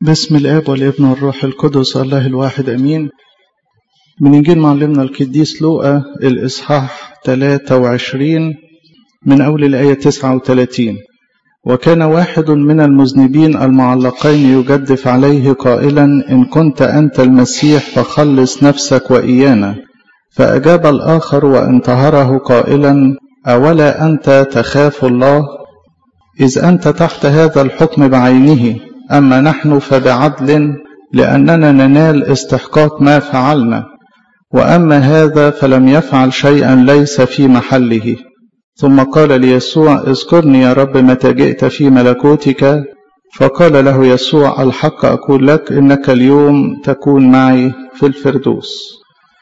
باسم الآب والابن والروح القدس الله الواحد أمين من إنجيل معلمنا القديس لوقا الإصحاح 23 من أول الآية 39 وكان واحد من المذنبين المعلقين يجدف عليه قائلا إن كنت أنت المسيح فخلص نفسك وإيانا فأجاب الآخر وانتهره قائلا أولا أنت تخاف الله إذ أنت تحت هذا الحكم بعينه أما نحن فبعدل لأننا ننال استحقاق ما فعلنا وأما هذا فلم يفعل شيئا ليس في محله ثم قال ليسوع اذكرني يا رب متى جئت في ملكوتك فقال له يسوع الحق أقول لك إنك اليوم تكون معي في الفردوس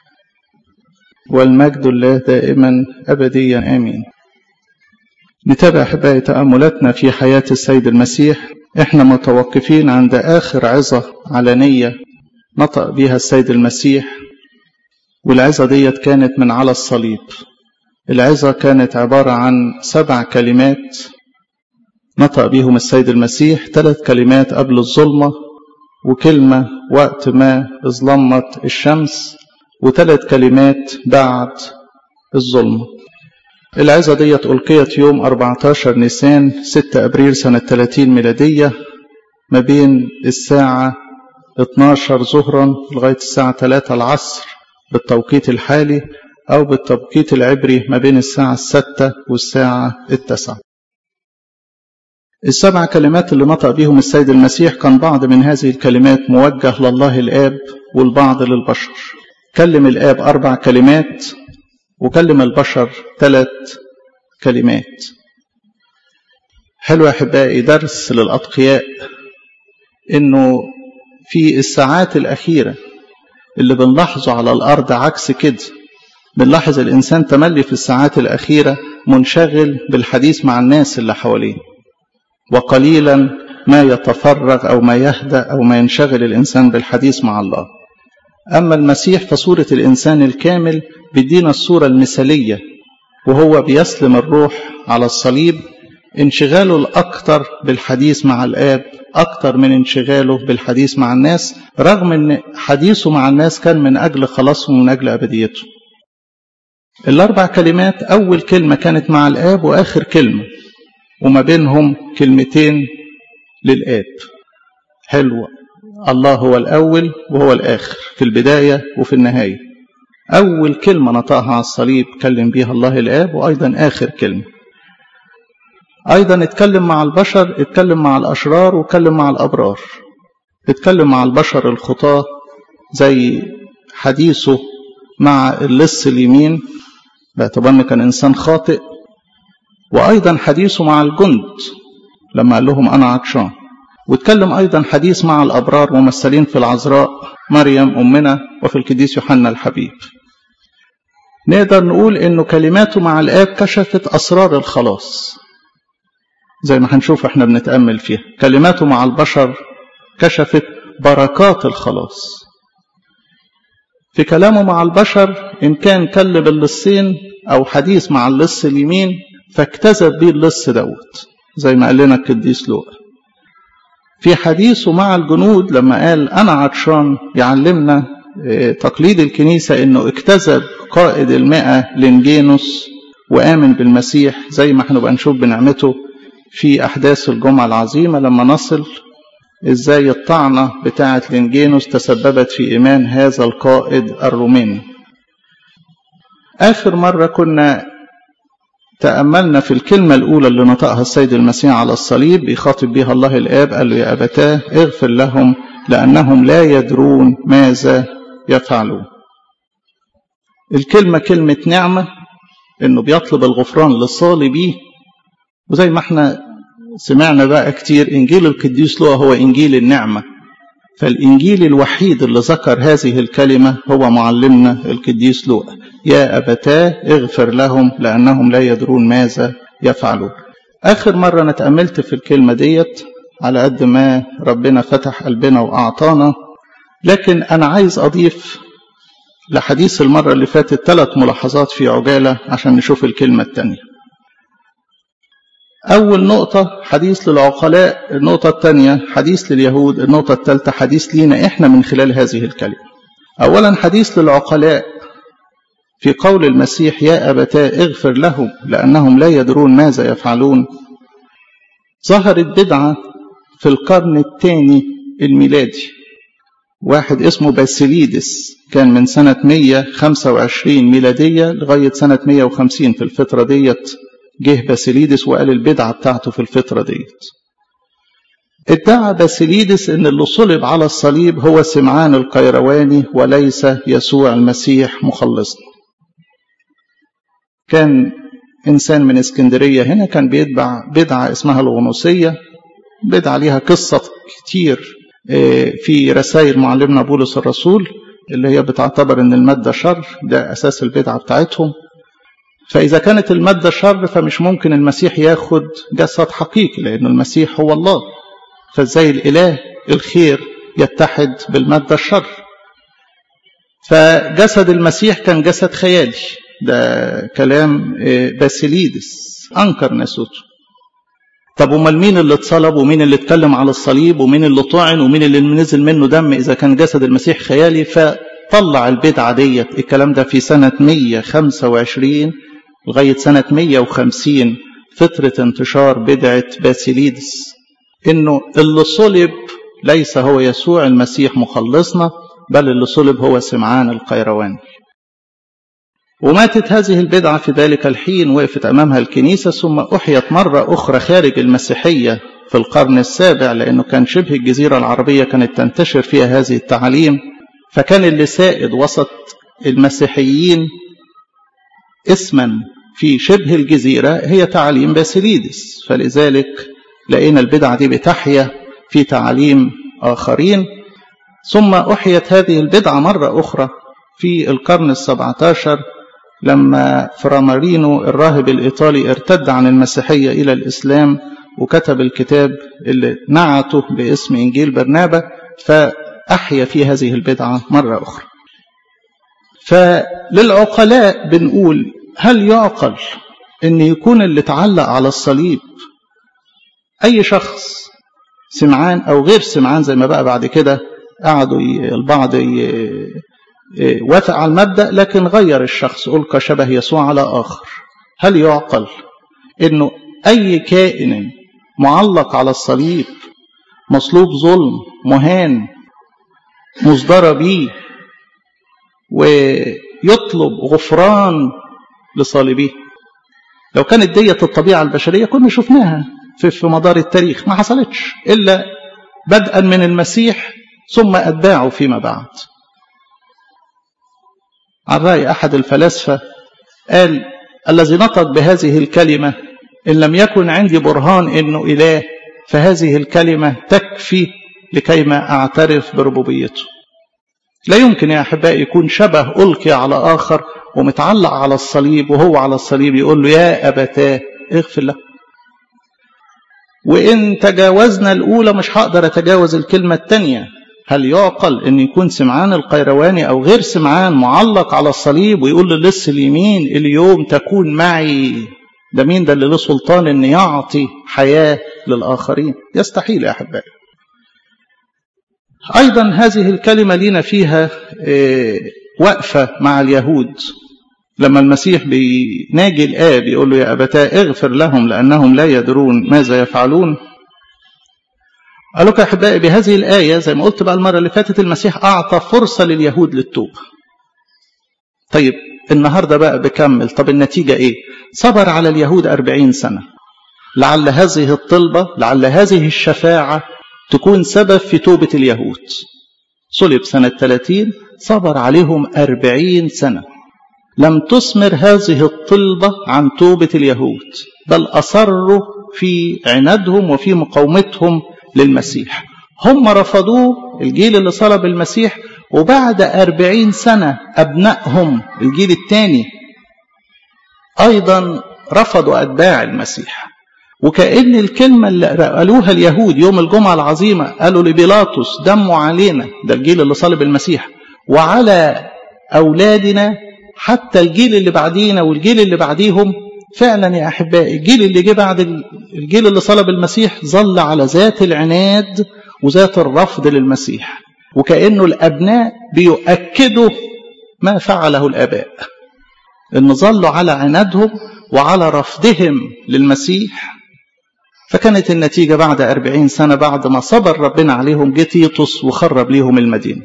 والمجد الله دائما أبديا آمين نتابع أحبائي تأملاتنا في حياة السيد المسيح احنا متوقفين عند آخر عظة علنية نطق بها السيد المسيح والعظة ديت كانت من على الصليب العظة كانت عبارة عن سبع كلمات نطق بهم السيد المسيح ثلاث كلمات قبل الظلمة وكلمة وقت ما اظلمت الشمس وثلاث كلمات بعد الظلمة العظة ديت ألقيت يوم 14 نيسان 6 أبريل سنة 30 ميلادية ما بين الساعة 12 ظهرا لغاية الساعة 3 العصر بالتوقيت الحالي أو بالتوقيت العبري ما بين الساعة الستة والساعة التسعة السبع كلمات اللي نطق بهم السيد المسيح كان بعض من هذه الكلمات موجه لله الآب والبعض للبشر كلم الآب أربع كلمات وكلم البشر ثلاث كلمات حلو يا أحبائي درس للأتقياء إنه في الساعات الأخيرة اللي بنلاحظه على الأرض عكس كده بنلاحظ الإنسان تملي في الساعات الأخيرة منشغل بالحديث مع الناس اللي حواليه وقليلا ما يتفرغ أو ما يهدأ أو ما ينشغل الإنسان بالحديث مع الله أما المسيح فصورة الإنسان الكامل بيدينا الصورة المثالية وهو بيسلم الروح على الصليب انشغاله الأكثر بالحديث مع الآب أكثر من انشغاله بالحديث مع الناس رغم أن حديثه مع الناس كان من أجل خلاصهم ومن أجل أبديته الأربع كلمات أول كلمة كانت مع الآب وآخر كلمة وما بينهم كلمتين للآب حلوة الله هو الأول وهو الآخر في البداية وفي النهاية أول كلمة نطقها على الصليب كلم بها الله الآب وأيضا آخر كلمة أيضا اتكلم مع البشر اتكلم مع الأشرار واتكلم مع الأبرار اتكلم مع البشر الخطاة زي حديثه مع اللص اليمين باعتبار كان إنسان خاطئ وأيضا حديثه مع الجند لما قال لهم أنا عطشان واتكلم أيضا حديث مع الأبرار ممثلين في العذراء مريم أمنا وفي القديس يوحنا الحبيب نقدر نقول إنه كلماته مع الآب كشفت أسرار الخلاص زي ما هنشوف احنا بنتأمل فيها كلماته مع البشر كشفت بركات الخلاص في كلامه مع البشر إن كان كلم اللصين أو حديث مع اللص اليمين فاكتسب بيه اللص دوت زي ما قال لنا القديس لوقا في حديثه مع الجنود لما قال أنا عطشان يعلمنا تقليد الكنيسة إنه اكتسب قائد المئة لنجينوس وآمن بالمسيح زي ما احنا بقى نشوف بنعمته في أحداث الجمعة العظيمة لما نصل إزاي الطعنة بتاعة لنجينوس تسببت في إيمان هذا القائد الروماني آخر مرة كنا تأملنا في الكلمة الأولى اللي نطقها السيد المسيح على الصليب بيخاطب بها الله الآب قال له يا أبتاه اغفر لهم لأنهم لا يدرون ماذا يفعلون الكلمة كلمة نعمة إنه بيطلب الغفران للصالبيه وزي ما احنا سمعنا بقى كتير إنجيل القديس لوقا هو إنجيل النعمة فالإنجيل الوحيد اللي ذكر هذه الكلمة هو معلمنا القديس لوقا يا أبتاه اغفر لهم لأنهم لا يدرون ماذا يفعلون آخر مرة أنا تأملت في الكلمة ديت على قد ما ربنا فتح قلبنا وأعطانا لكن أنا عايز أضيف لحديث المرة اللي فاتت ثلاث ملاحظات في عجالة عشان نشوف الكلمة التانية أول نقطة حديث للعقلاء النقطة الثانية حديث لليهود النقطة الثالثة حديث لينا إحنا من خلال هذه الكلمة أولا حديث للعقلاء في قول المسيح يا أبتاه اغفر لهم لأنهم لا يدرون ماذا يفعلون ظهرت بدعة في القرن الثاني الميلادي واحد اسمه باسيليدس كان من سنة 125 ميلادية لغاية سنة 150 في الفترة ديت جه باسيليدس وقال البدعة بتاعته في الفترة ديت ادعى باسيليدس ان اللي صلب على الصليب هو سمعان القيرواني وليس يسوع المسيح مخلصنا كان انسان من اسكندرية هنا كان بيتبع بدعة اسمها الغنوصية بدعة ليها قصة كتير في رسائل معلمنا بولس الرسول اللي هي بتعتبر ان المادة شر ده اساس البدعة بتاعتهم فإذا كانت المادة شر فمش ممكن المسيح ياخد جسد حقيقي لأن المسيح هو الله فازاي الإله الخير يتحد بالمادة الشر فجسد المسيح كان جسد خيالي ده كلام باسيليدس أنكر ناسوته طب امال مين اللي اتصلب ومين اللي اتكلم على الصليب ومين اللي طعن ومين اللي نزل منه دم اذا كان جسد المسيح خيالي فطلع البدعه ديت الكلام ده في سنه 125 لغايه سنه 150 فتره انتشار بدعه باسيليدس انه اللي صلب ليس هو يسوع المسيح مخلصنا بل اللي صلب هو سمعان القيرواني وماتت هذه البدعة في ذلك الحين وقفت أمامها الكنيسة ثم أحيت مرة أخرى خارج المسيحية في القرن السابع لأنه كان شبه الجزيرة العربية كانت تنتشر فيها هذه التعاليم فكان اللي سائد وسط المسيحيين اسما في شبه الجزيرة هي تعاليم باسيليدس فلذلك لقينا البدعة دي بتحيا في تعاليم آخرين ثم أحيت هذه البدعة مرة أخرى في القرن السبعة عشر لما فرامارينو الراهب الإيطالي ارتد عن المسيحية إلى الإسلام وكتب الكتاب اللي نعته باسم إنجيل برنابا فأحيا في هذه البدعة مرة أخرى فللعقلاء بنقول هل يعقل أن يكون اللي تعلق على الصليب أي شخص سمعان أو غير سمعان زي ما بقى بعد كده قعدوا البعض وافق على المبدأ لكن غير الشخص ألقى شبه يسوع على آخر هل يعقل أنه أي كائن معلق على الصليب مصلوب ظلم مهان مصدر به ويطلب غفران لصالبيه لو كانت ديت الطبيعة البشرية كنا شفناها في, في مدار التاريخ ما حصلتش إلا بدءا من المسيح ثم أتباعه فيما بعد عن رأي أحد الفلاسفة قال الذي نطق بهذه الكلمة إن لم يكن عندي برهان إنه إله فهذه الكلمة تكفي لكيما أعترف بربوبيته لا يمكن يا أحبائي يكون شبه ألقي على آخر ومتعلق على الصليب وهو على الصليب يقول له يا أبتاه اغفر له وإن تجاوزنا الأولى مش هقدر أتجاوز الكلمة الثانية هل يعقل أن يكون سمعان القيرواني أو غير سمعان معلق على الصليب ويقول للص اليمين اليوم تكون معي ده مين ده اللي له سلطان أن يعطي حياة للآخرين يستحيل يا أحبائي أيضا هذه الكلمة لنا فيها وقفة مع اليهود لما المسيح بيناجي الآب يقول له يا أبتاه اغفر لهم لأنهم لا يدرون ماذا يفعلون قال لك يا أحبائي بهذه الآية زي ما قلت بقى المرة اللي فاتت المسيح أعطى فرصة لليهود للتوبة طيب النهاردة بقى بكمل طب النتيجة إيه صبر على اليهود أربعين سنة لعل هذه الطلبة لعل هذه الشفاعة تكون سبب في توبة اليهود صلب سنة 30 صبر عليهم أربعين سنة لم تثمر هذه الطلبة عن توبة اليهود بل أصروا في عنادهم وفي مقاومتهم للمسيح هم رفضوه الجيل اللي صلب المسيح وبعد أربعين سنة أبنائهم الجيل الثاني أيضا رفضوا أتباع المسيح وكأن الكلمة اللي قالوها اليهود يوم الجمعة العظيمة قالوا لبيلاطس دموا علينا ده الجيل اللي صلب المسيح وعلى أولادنا حتى الجيل اللي بعدينا والجيل اللي بعديهم فعلا يا أحبائي الجيل اللي جه بعد الجيل اللي صلب المسيح ظل على ذات العناد وذات الرفض للمسيح وكأنه الأبناء بيؤكدوا ما فعله الآباء إن ظلوا على عنادهم وعلى رفضهم للمسيح فكانت النتيجة بعد أربعين سنة بعد ما صبر ربنا عليهم جه تيتوس وخرب ليهم المدينة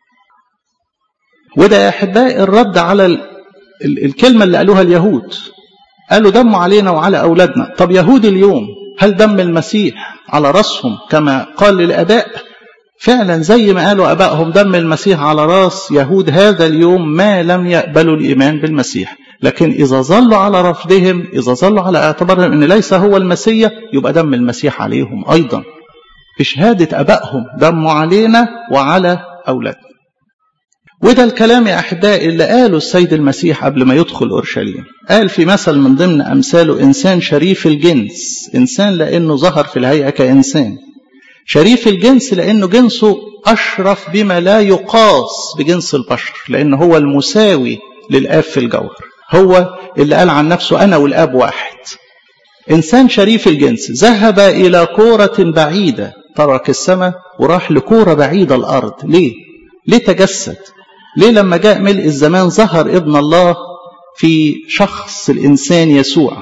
وده يا أحبائي الرد على الكلمة اللي قالوها اليهود قالوا دم علينا وعلى أولادنا طب يهود اليوم هل دم المسيح على رأسهم كما قال للآباء فعلا زي ما قالوا أبائهم دم المسيح على رأس يهود هذا اليوم ما لم يقبلوا الإيمان بالمسيح لكن إذا ظلوا على رفضهم إذا ظلوا على اعتبارهم أن ليس هو المسيح يبقى دم المسيح عليهم أيضا بشهادة أبائهم دموا علينا وعلى أولادنا وده الكلام يا أحبائي اللي قاله السيد المسيح قبل ما يدخل أورشليم قال في مثل من ضمن أمثاله إنسان شريف الجنس إنسان لأنه ظهر في الهيئة كإنسان شريف الجنس لأنه جنسه أشرف بما لا يقاس بجنس البشر لأنه هو المساوي للآب في الجوهر هو اللي قال عن نفسه أنا والآب واحد إنسان شريف الجنس ذهب إلى كورة بعيدة ترك السماء وراح لكورة بعيدة الأرض ليه؟ ليه تجسد؟ ليه لما جاء ملء الزمان ظهر ابن الله في شخص الإنسان يسوع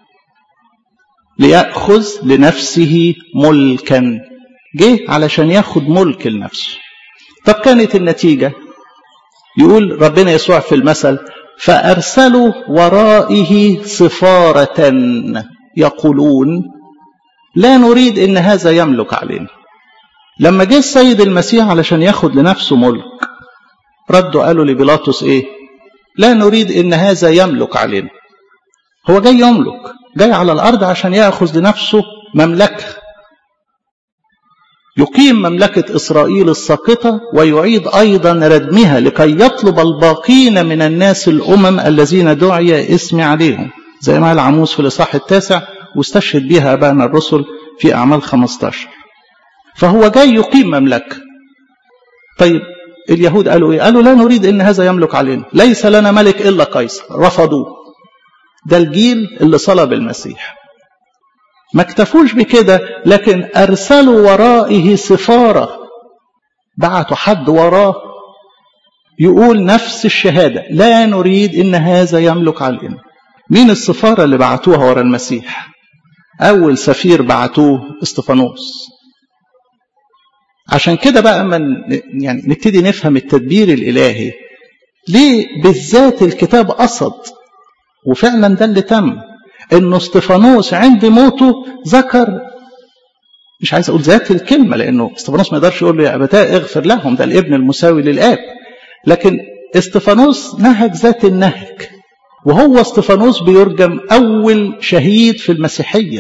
ليأخذ لنفسه ملكا جه علشان ياخد ملك لنفسه طب كانت النتيجة يقول ربنا يسوع في المثل فأرسلوا ورائه صفارة يقولون لا نريد إن هذا يملك علينا لما جه السيد المسيح علشان ياخد لنفسه ملك ردوا قالوا لبيلاطس ايه لا نريد ان هذا يملك علينا هو جاي يملك جاي على الارض عشان ياخذ لنفسه مملكه يقيم مملكة إسرائيل الساقطة ويعيد أيضا ردمها لكي يطلب الباقين من الناس الأمم الذين دعي اسمي عليهم زي ما قال عموس في الإصحاح التاسع واستشهد بها أبائنا الرسل في أعمال 15 فهو جاي يقيم مملكة طيب اليهود قالوا ايه قالوا لا نريد ان هذا يملك علينا ليس لنا ملك الا قيصر رفضوه ده الجيل اللي صلب المسيح ما اكتفوش بكده لكن ارسلوا ورائه سفاره بعتوا حد وراه يقول نفس الشهاده لا نريد ان هذا يملك علينا مين السفاره اللي بعتوها ورا المسيح اول سفير بعتوه استفانوس عشان كده بقى من يعني نبتدي نفهم التدبير الإلهي ليه بالذات الكتاب قصد وفعلا ده اللي تم انه استفانوس عند موته ذكر مش عايز اقول ذات الكلمه لانه استفانوس ما يقدرش يقول له يا ابتاء اغفر لهم ده الابن المساوي للاب لكن استفانوس نهج ذات النهج وهو استفانوس بيرجم اول شهيد في المسيحيه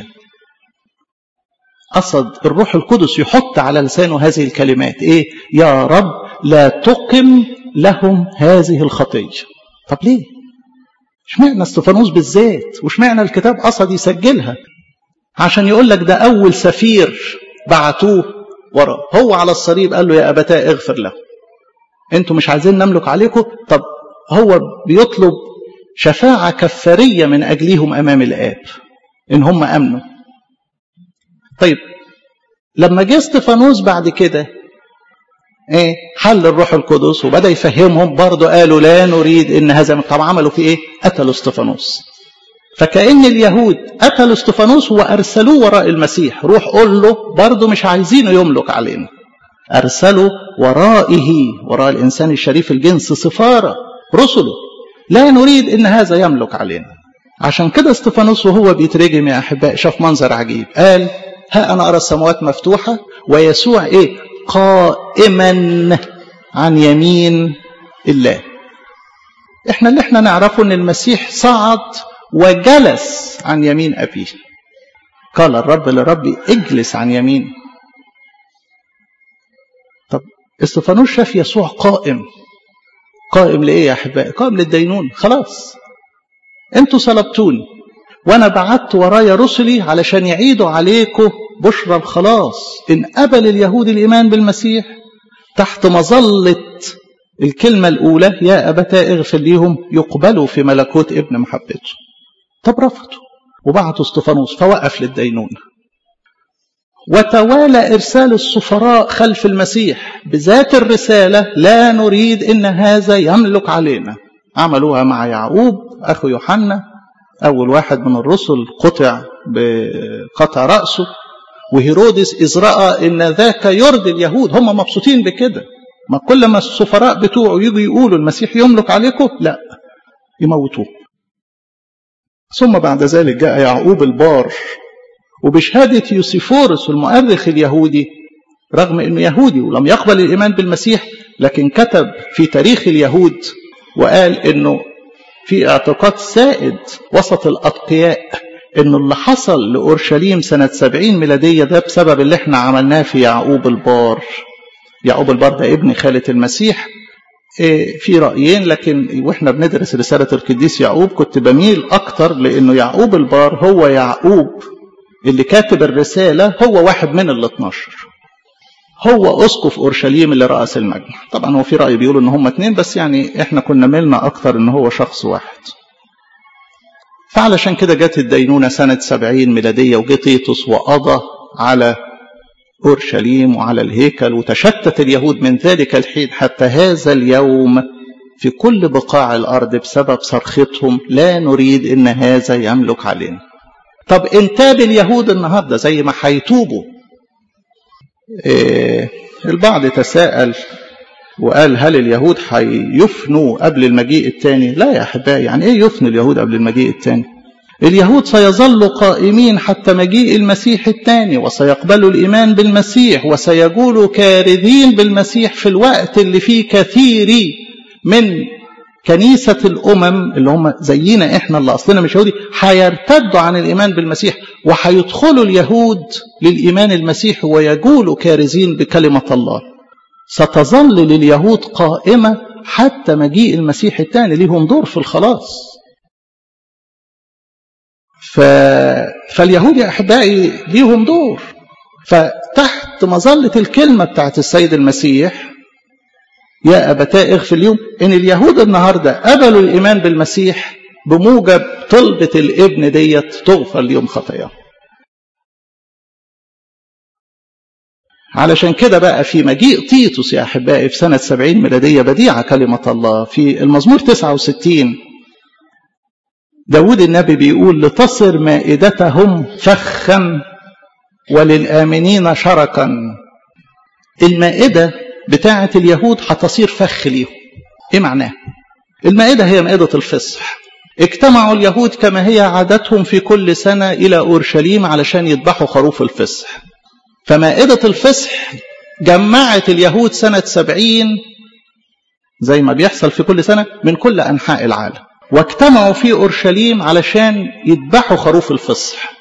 قصد الروح القدس يحط على لسانه هذه الكلمات ايه يا رب لا تقم لهم هذه الخطيه طب ليه اشمعنى استفانوس بالذات واشمعنى الكتاب قصد يسجلها عشان يقول لك ده اول سفير بعتوه وراه هو على الصليب قال له يا ابتاء اغفر له انتوا مش عايزين نملك عليكم طب هو بيطلب شفاعه كفاريه من اجلهم امام الاب ان هم امنوا طيب لما جه استفانوس بعد كده ايه حل الروح القدس وبدا يفهمهم برضه قالوا لا نريد ان هذا طب عملوا في ايه قتلوا استفانوس فكأن اليهود قتلوا استفانوس وارسلوه وراء المسيح روح قول له برضه مش عايزينه يملك علينا ارسلوا ورائه وراء الانسان الشريف الجنس سفاره رسله لا نريد ان هذا يملك علينا عشان كده استفانوس وهو بيترجم يا احبائي شاف منظر عجيب قال ها أنا أرى السماوات مفتوحة ويسوع إيه قائما عن يمين الله إحنا اللي إحنا نعرفه إن المسيح صعد وجلس عن يمين أبيه قال الرب لربي اجلس عن يمين طب استفانوس شاف يسوع قائم قائم لإيه يا أحبائي قائم للدينون خلاص انتوا صلبتوني وانا بعت ورايا رسلي علشان يعيدوا عليكم بشرى الخلاص ان قبل اليهود الايمان بالمسيح تحت مظله الكلمه الاولى يا ابتاء اغفر ليهم يقبلوا في ملكوت ابن محبته طب رفضوا وبعتوا استفانوس فوقف للدينونة وتوالى إرسال السفراء خلف المسيح بذات الرسالة لا نريد إن هذا يملك علينا عملوها مع يعقوب أخو يوحنا أول واحد من الرسل قطع بقطع رأسه وهيرودس إذ رأى إن ذاك يرضي اليهود هم مبسوطين بكده ما كل ما السفراء بتوعه يجوا يقولوا المسيح يملك عليكم لا يموتوه ثم بعد ذلك جاء يعقوب البار وبشهادة يوسيفورس المؤرخ اليهودي رغم أنه يهودي ولم يقبل الإيمان بالمسيح لكن كتب في تاريخ اليهود وقال أنه في اعتقاد سائد وسط الأتقياء أنه اللي حصل لأورشليم سنة سبعين ميلادية ده بسبب اللي احنا عملناه في يعقوب البار يعقوب البار ده ابن خالة المسيح في رأيين لكن واحنا بندرس رسالة القديس يعقوب كنت بميل أكتر لأنه يعقوب البار هو يعقوب اللي كاتب الرسالة هو واحد من ال 12 هو أسقف أورشليم اللي رأس المجمع طبعا هو في رأي بيقولوا إن هم اتنين بس يعني إحنا كنا ميلنا أكتر إن هو شخص واحد فعلشان كده جت الدينونة سنة سبعين ميلادية وجه تيتوس وقضى على أورشليم وعلى الهيكل وتشتت اليهود من ذلك الحين حتى هذا اليوم في كل بقاع الأرض بسبب صرختهم لا نريد إن هذا يملك علينا طب إن تاب اليهود النهاردة زي ما هيتوبوا إيه البعض تساءل وقال هل اليهود هيفنوا قبل المجيء الثاني لا يا أحبائي يعني إيه يفنوا اليهود قبل المجيء الثاني اليهود سيظلوا قائمين حتى مجيء المسيح الثاني وسيقبلوا الإيمان بالمسيح وسيقولوا كارثين بالمسيح في الوقت اللي فيه كثير من كنيسة الأمم اللي هم زينا إحنا اللي أصلنا مش يهودي هيرتدوا عن الإيمان بالمسيح وهيدخلوا اليهود للإيمان المسيحي ويقولوا كارزين بكلمة الله ستظل لليهود قائمة حتى مجيء المسيح الثاني ليهم دور في الخلاص ف... فاليهود يا أحبائي ليهم دور فتحت مظلة الكلمة بتاعت السيد المسيح يا أبتاء اغفر اليوم إن اليهود النهاردة قبلوا الإيمان بالمسيح بموجب طلبة الابن ديت تغفر اليوم خطاياهم علشان كده بقى في مجيء تيتوس يا أحبائي في سنة سبعين ميلادية بديعة كلمة الله في المزمور 69 داود النبي بيقول لتصر مائدتهم فخا وللآمنين شركا المائدة بتاعة اليهود هتصير فخ ليهم ايه معناه المائدة هي مائدة الفصح اجتمعوا اليهود كما هي عادتهم في كل سنة إلى أورشليم علشان يذبحوا خروف الفصح فمائدة الفصح جمعت اليهود سنة سبعين زي ما بيحصل في كل سنة من كل أنحاء العالم واجتمعوا في أورشليم علشان يذبحوا خروف الفصح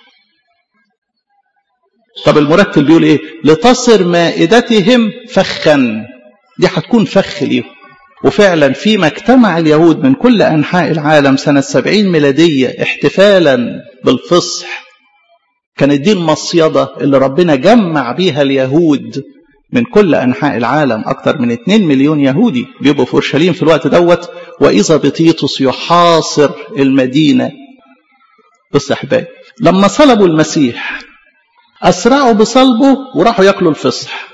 طب المرتل بيقول ايه لتصر مائدتهم فخا دي هتكون فخ ليهم وفعلا فيما اجتمع اليهود من كل أنحاء العالم سنة سبعين ميلادية احتفالا بالفصح كانت دي المصيدة اللي ربنا جمع بيها اليهود من كل أنحاء العالم أكثر من 2 مليون يهودي بيبقوا في أورشليم في الوقت دوت وإذا بطيطس يحاصر المدينة بص يا أحبائي لما صلبوا المسيح أسرعوا بصلبه وراحوا ياكلوا الفصح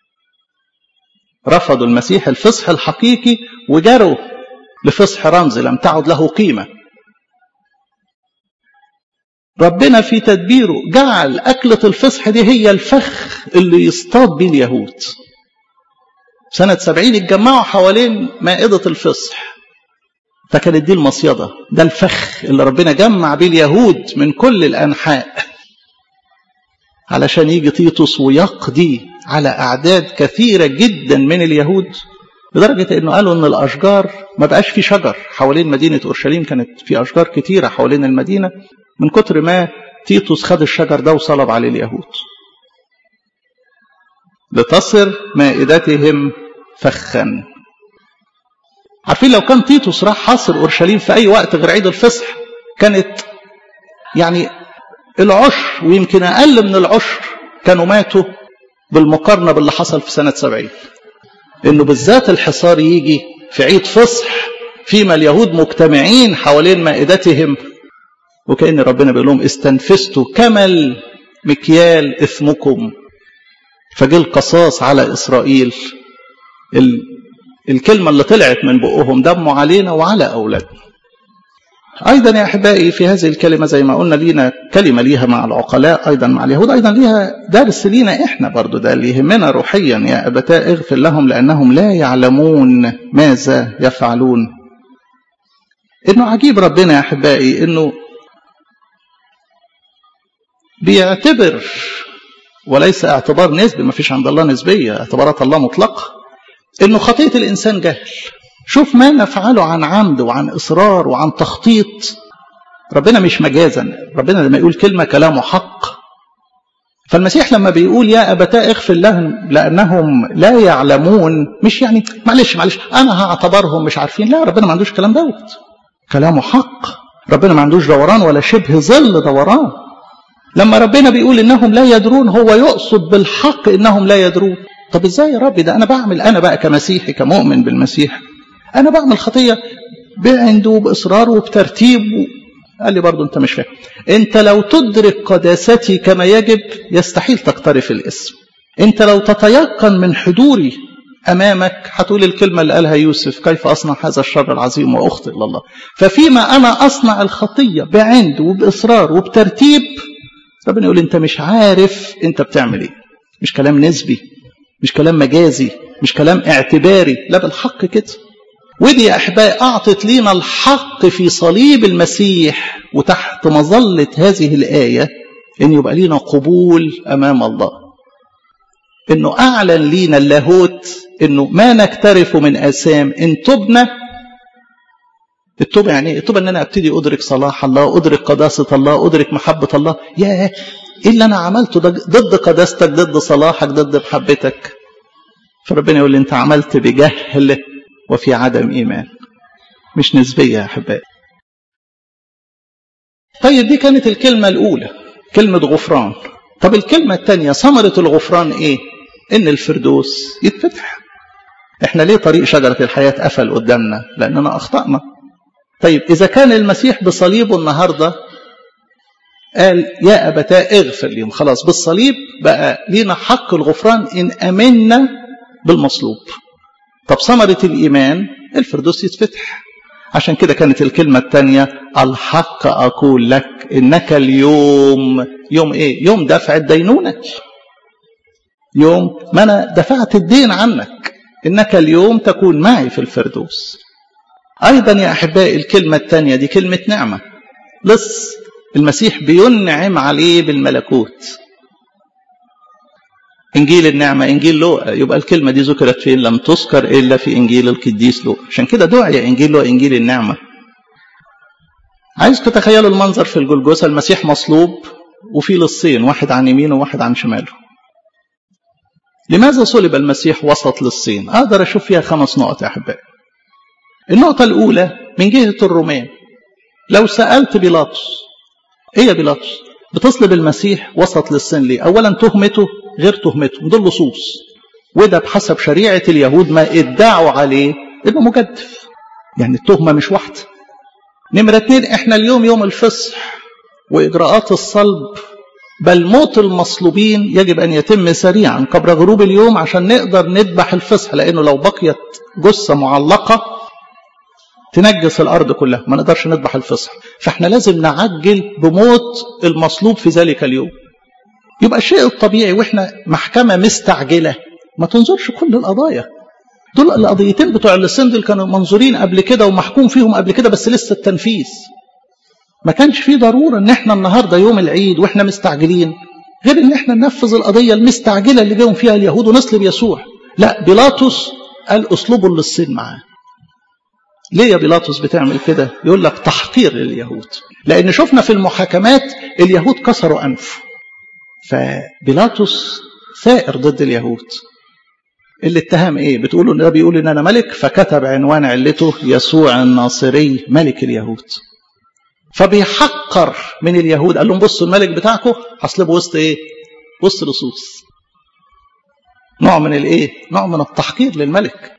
رفضوا المسيح الفصح الحقيقي وجروا لفصح رمزي لم تعد له قيمة ربنا في تدبيره جعل أكلة الفصح دي هي الفخ اللي يصطاد بيه اليهود سنة سبعين اتجمعوا حوالين مائدة الفصح فكانت دي المصيدة ده الفخ اللي ربنا جمع بيه اليهود من كل الأنحاء علشان يجي تيتوس ويقضي على أعداد كثيرة جدا من اليهود لدرجة أنه قالوا أن الأشجار ما بقاش في شجر حوالين مدينة أورشليم كانت في أشجار كتيرة حوالين المدينة من كتر ما تيتوس خد الشجر ده وصلب عليه اليهود لتصر مائدتهم فخا عارفين لو كان تيتوس راح حاصر أورشليم في أي وقت غير عيد الفصح كانت يعني العشر ويمكن أقل من العشر كانوا ماتوا بالمقارنة باللي حصل في سنة سبعين إنه بالذات الحصار يجي في عيد فصح فيما اليهود مجتمعين حوالين مائدتهم وكأن ربنا بيقول لهم استنفستوا كمل مكيال إثمكم فجه القصاص على إسرائيل ال... الكلمة اللي طلعت من بقهم دموا علينا وعلى أولادنا أيضا يا أحبائي في هذه الكلمة زي ما قلنا لينا كلمة ليها مع العقلاء أيضا مع اليهود أيضا ليها درس لينا إحنا برضو ده اللي يهمنا روحيا يا أبتاء اغفر لهم لأنهم لا يعلمون ماذا يفعلون إنه عجيب ربنا يا أحبائي إنه بيعتبر وليس اعتبار نسبي ما فيش عند الله نسبية اعتبارات الله مطلقة إنه خطية الإنسان جهل شوف ما نفعله عن عمد وعن إصرار وعن تخطيط ربنا مش مجازا ربنا لما يقول كلمة كلامه حق فالمسيح لما بيقول يا أبتاء اغفر لهم لأنهم لا يعلمون مش يعني معلش معلش أنا هعتبرهم مش عارفين لا ربنا ما عندوش الكلام دوت كلامه حق ربنا ما عندوش دوران ولا شبه ظل دوران لما ربنا بيقول إنهم لا يدرون هو يقصد بالحق إنهم لا يدرون طب ازاي يا رب ده انا بعمل انا بقى كمسيحي كمؤمن بالمسيح انا بعمل خطيه بعنده وباصرار وبترتيب و... قال لي برضه انت مش فاهم انت لو تدرك قداستي كما يجب يستحيل تقترف الاسم انت لو تتيقن من حضوري امامك هتقول الكلمه اللي قالها يوسف كيف اصنع هذا الشر العظيم واخطئ لله ففيما انا اصنع الخطيه بعند وباصرار وبترتيب ربنا يقول انت مش عارف انت بتعمل ايه مش كلام نسبي مش كلام مجازي مش كلام اعتباري لا بالحق كده ودي يا احبائي اعطت لينا الحق في صليب المسيح وتحت مظله هذه الايه ان يبقى لينا قبول امام الله انه اعلن لينا اللاهوت انه ما نكترف من اثام ان تبنا التوبة يعني ايه؟ التوبة ان انا ابتدي ادرك صلاح الله، ادرك قداسة الله، ادرك محبة الله، ياه ايه اللي انا عملته ده ضد قداستك، ضد صلاحك، ضد محبتك. فربنا يقول لي انت عملت بجهل وفي عدم ايمان. مش نسبية يا احبائي. طيب دي كانت الكلمة الأولى، كلمة غفران. طب الكلمة الثانية ثمرة الغفران ايه؟ إن الفردوس يتفتح. احنا ليه طريق شجرة الحياة قفل قدامنا؟ لأننا أخطأنا. طيب إذا كان المسيح بصليبه النهاردة قال يا أبتاء اغفر لهم خلاص بالصليب بقى لينا حق الغفران إن أمنا بالمصلوب طب ثمرة الإيمان الفردوس يتفتح عشان كده كانت الكلمة الثانية الحق أقول لك إنك اليوم يوم إيه يوم دفع الدينونة يوم ما أنا دفعت الدين عنك إنك اليوم تكون معي في الفردوس أيضا يا أحبائي الكلمة الثانية دي كلمة نعمة لص المسيح بينعم عليه بالملكوت إنجيل النعمة إنجيل لوقا يبقى الكلمة دي ذكرت فين لم تذكر إلا في إنجيل القديس لوقا عشان كده دعي إنجيل لوقا إنجيل النعمة عايز تتخيلوا المنظر في الجلجوسة المسيح مصلوب وفي لصين واحد عن يمينه وواحد عن شماله لماذا صلب المسيح وسط للصين أقدر أشوف فيها خمس نقط يا أحبائي النقطة الأولى من جهة الرومان لو سألت بيلاطس إيه يا بيلاطس بتصلب المسيح وسط للصين ليه أولا تهمته غير تهمته دول لصوص وده بحسب شريعة اليهود ما ادعوا عليه انه مجدف يعني التهمة مش واحدة نمرة اتنين احنا اليوم يوم الفصح واجراءات الصلب بل موت المصلوبين يجب ان يتم سريعا قبل غروب اليوم عشان نقدر نذبح الفصح لانه لو بقيت جثة معلقة تنجس الارض كلها ما نقدرش نذبح الفصح فاحنا لازم نعجل بموت المصلوب في ذلك اليوم يبقى الشيء الطبيعي واحنا محكمة مستعجلة ما تنظرش كل القضايا دول القضيتين بتوع اللصين دول كانوا منظورين قبل كده ومحكوم فيهم قبل كده بس لسه التنفيذ ما كانش في ضرورة ان احنا النهاردة يوم العيد واحنا مستعجلين غير ان احنا ننفذ القضية المستعجلة اللي جاهم فيها اليهود ونصلب يسوع لا بيلاطس قال اسلوبوا اللصين معاه ليه يا بيلاطس بتعمل كده يقول لك تحقير لليهود لان شفنا في المحاكمات اليهود كسروا انفه فبيلاطس ثائر ضد اليهود اللي اتهم ايه بتقولوا ان ده بيقول ان انا ملك فكتب عنوان علته يسوع الناصري ملك اليهود فبيحقر من اليهود قال لهم بصوا الملك بتاعكم هصلبه وسط ايه وسط لصوص نوع من الايه نوع من التحقير للملك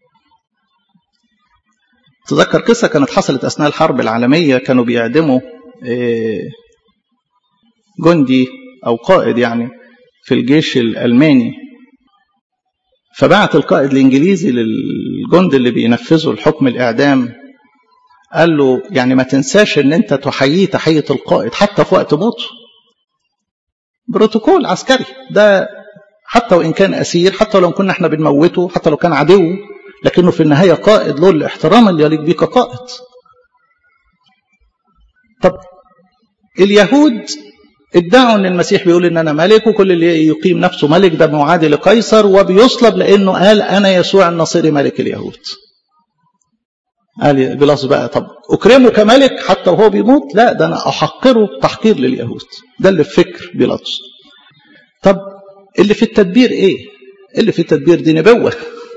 تذكر قصه كانت حصلت اثناء الحرب العالميه كانوا بيعدموا جندي أو قائد يعني في الجيش الألماني فبعت القائد الإنجليزي للجند اللي بينفذوا الحكم الإعدام قال له يعني ما تنساش ان انت تحييه تحية القائد حتى في وقت موته بروتوكول عسكري ده حتى وإن كان أسير حتى لو كنا احنا بنموته حتى لو كان عدو لكنه في النهاية قائد له الاحترام اللي يليق بيه كقائد طب اليهود ادعوا ان المسيح بيقول ان انا ملك وكل اللي يقيم نفسه ملك ده معادي لقيصر وبيصلب لانه قال انا يسوع الناصري ملك اليهود قال بيلاطس بقى طب اكرمه كملك حتى وهو بيموت لا ده انا احقره تحقير لليهود ده اللي في فكر بيلاطس طب اللي في التدبير ايه اللي في التدبير دي نبوه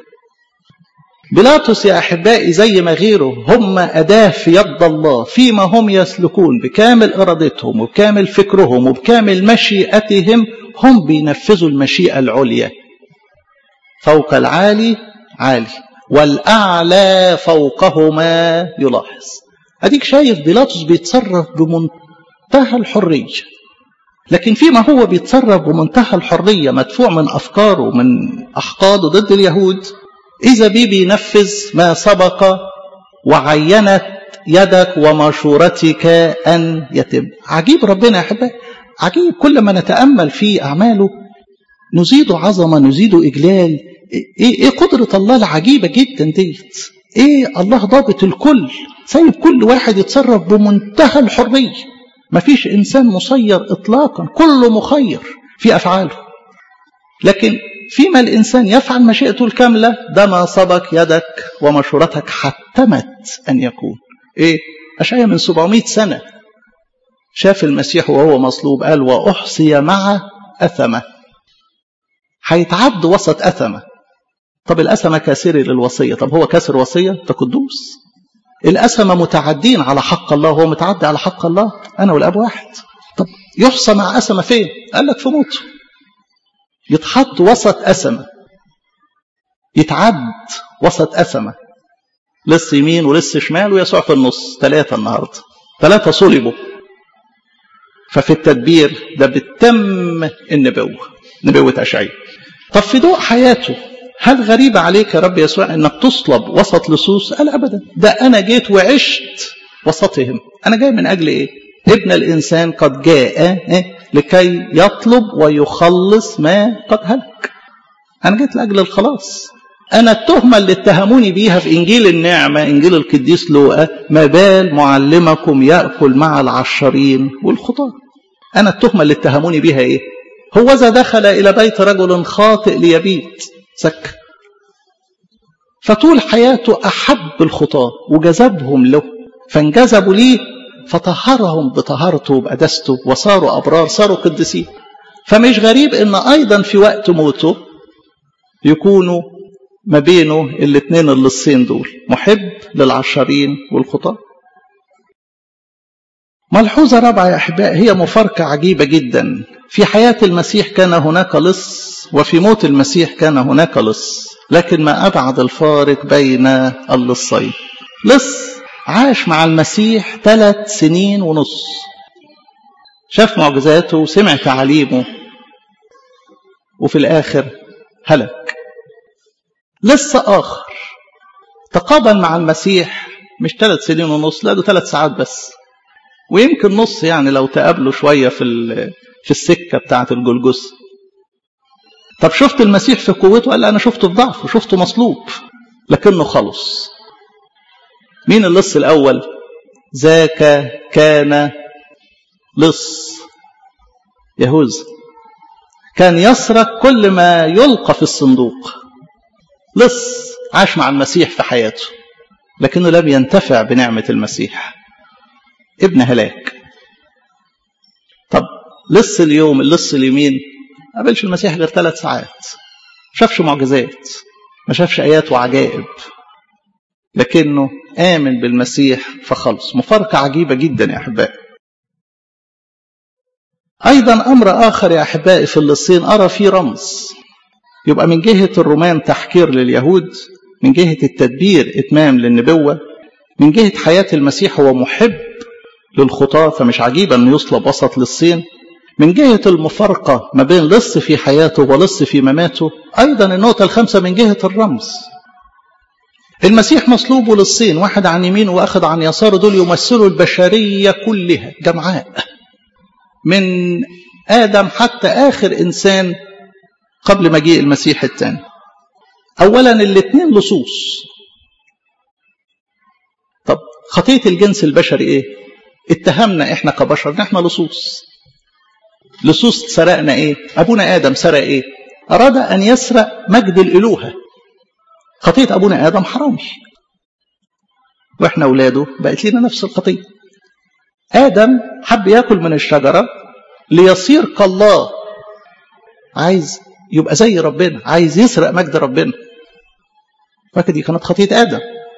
بيلاطس يا احبائي زي ما غيره هم اداه في يد الله فيما هم يسلكون بكامل ارادتهم وبكامل فكرهم وبكامل مشيئتهم هم بينفذوا المشيئه العليا فوق العالي عالي والاعلى فوقهما يلاحظ اديك شايف بيلاطس بيتصرف بمنتهى الحريه لكن فيما هو بيتصرف بمنتهى الحريه مدفوع من افكاره من احقاده ضد اليهود إذا بي بينفذ ما سبق وعينت يدك ومشورتك أن يتم عجيب ربنا يا أحبائي عجيب كل ما نتأمل في أعماله نزيد عظمة نزيد إجلال إيه, إيه قدرة الله العجيبة جدا ديت إيه الله ضابط الكل سايب كل واحد يتصرف بمنتهى الحرية مفيش إنسان مسير إطلاقا كله مخير في أفعاله لكن فيما الإنسان يفعل مشيئته الكاملة ده ما سبق يدك ومشورتك حتمت أن يكون إيه أشعيا من 700 سنة شاف المسيح وهو مصلوب قال وأحصي مع أثمة هيتعد وسط أثمة طب الأثمة كاسري للوصية طب هو كاسر وصية ده قدوس الأثمة متعدين على حق الله وهو متعدي على حق الله أنا والأب واحد طب يحصى مع أثمة فين قال لك في موته يتحط وسط أسمة يتعد وسط أسمة لص يمين ولص شمال ويسوع في النص ثلاثة النهاردة ثلاثة صلبوا ففي التدبير ده بتم النبوة نبوة أشعية طب في ضوء حياته هل غريب عليك يا رب يسوع انك تصلب وسط لصوص قال ابدا ده انا جيت وعشت وسطهم انا جاي من اجل ايه ابن الانسان قد جاء لكي يطلب ويخلص ما قد هلك انا جيت لاجل الخلاص انا التهمه اللي اتهموني بيها في انجيل النعمه انجيل القديس لوقا ما بال معلمكم ياكل مع العشرين والخطاه انا التهمه اللي اتهموني بيها ايه هو اذا دخل الى بيت رجل خاطئ ليبيت سك فطول حياته احب الخطاه وجذبهم له فانجذبوا ليه فطهرهم بطهارته وبقدسته وصاروا أبرار صاروا قديسين فمش غريب ان ايضا في وقت موته يكونوا ما بينه الاثنين اللصين دول محب للعشرين والخطاة ملحوظة رابعة يا أحباء هي مفارقة عجيبة جدا في حياة المسيح كان هناك لص وفي موت المسيح كان هناك لص لكن ما أبعد الفارق بين اللصين لص عاش مع المسيح ثلاث سنين ونص شاف معجزاته وسمع تعاليمه وفي الآخر هلك لسه آخر تقابل مع المسيح مش ثلاث سنين ونص لا ده ثلاث ساعات بس ويمكن نص يعني لو تقابلوا شوية في في السكة بتاعة الجلجث طب شفت المسيح في قوته قال أنا شفته في ضعف وشفته مصلوب لكنه خلص مين اللص الأول ذاك كان لص يهوذا كان يسرق كل ما يلقى في الصندوق لص عاش مع المسيح في حياته لكنه لم ينتفع بنعمة المسيح ابن هلاك طب لص اليوم اللص اليمين ما قابلش المسيح غير ثلاث ساعات شافش معجزات ما شافش آيات وعجائب لكنه آمن بالمسيح فخلص مفارقة عجيبة جدا يا أحبائي أيضا أمر آخر يا أحبائي في اللصين أرى فيه رمز يبقى من جهة الرومان تحكير لليهود من جهة التدبير إتمام للنبوة من جهة حياة المسيح هو محب للخطاة فمش عجيب أن يصلب وسط للصين من جهة المفارقة ما بين لص في حياته ولص في مماته أيضا النقطة الخامسة من جهة الرمز المسيح مصلوب للصين واحد عن يمين واخد عن يساره دول يمثلوا البشرية كلها جمعاء من آدم حتى آخر إنسان قبل مجيء المسيح الثاني أولا الاثنين لصوص طب خطية الجنس البشري إيه اتهمنا إحنا كبشر إحنا لصوص لصوص سرقنا إيه أبونا آدم سرق إيه أراد أن يسرق مجد الإلوهة خطية أبونا آدم حرامي وإحنا أولاده بقت لنا نفس الخطية آدم حب ياكل من الشجرة ليصير كالله عايز يبقى زي ربنا عايز يسرق مجد ربنا فكدي كانت خطية آدم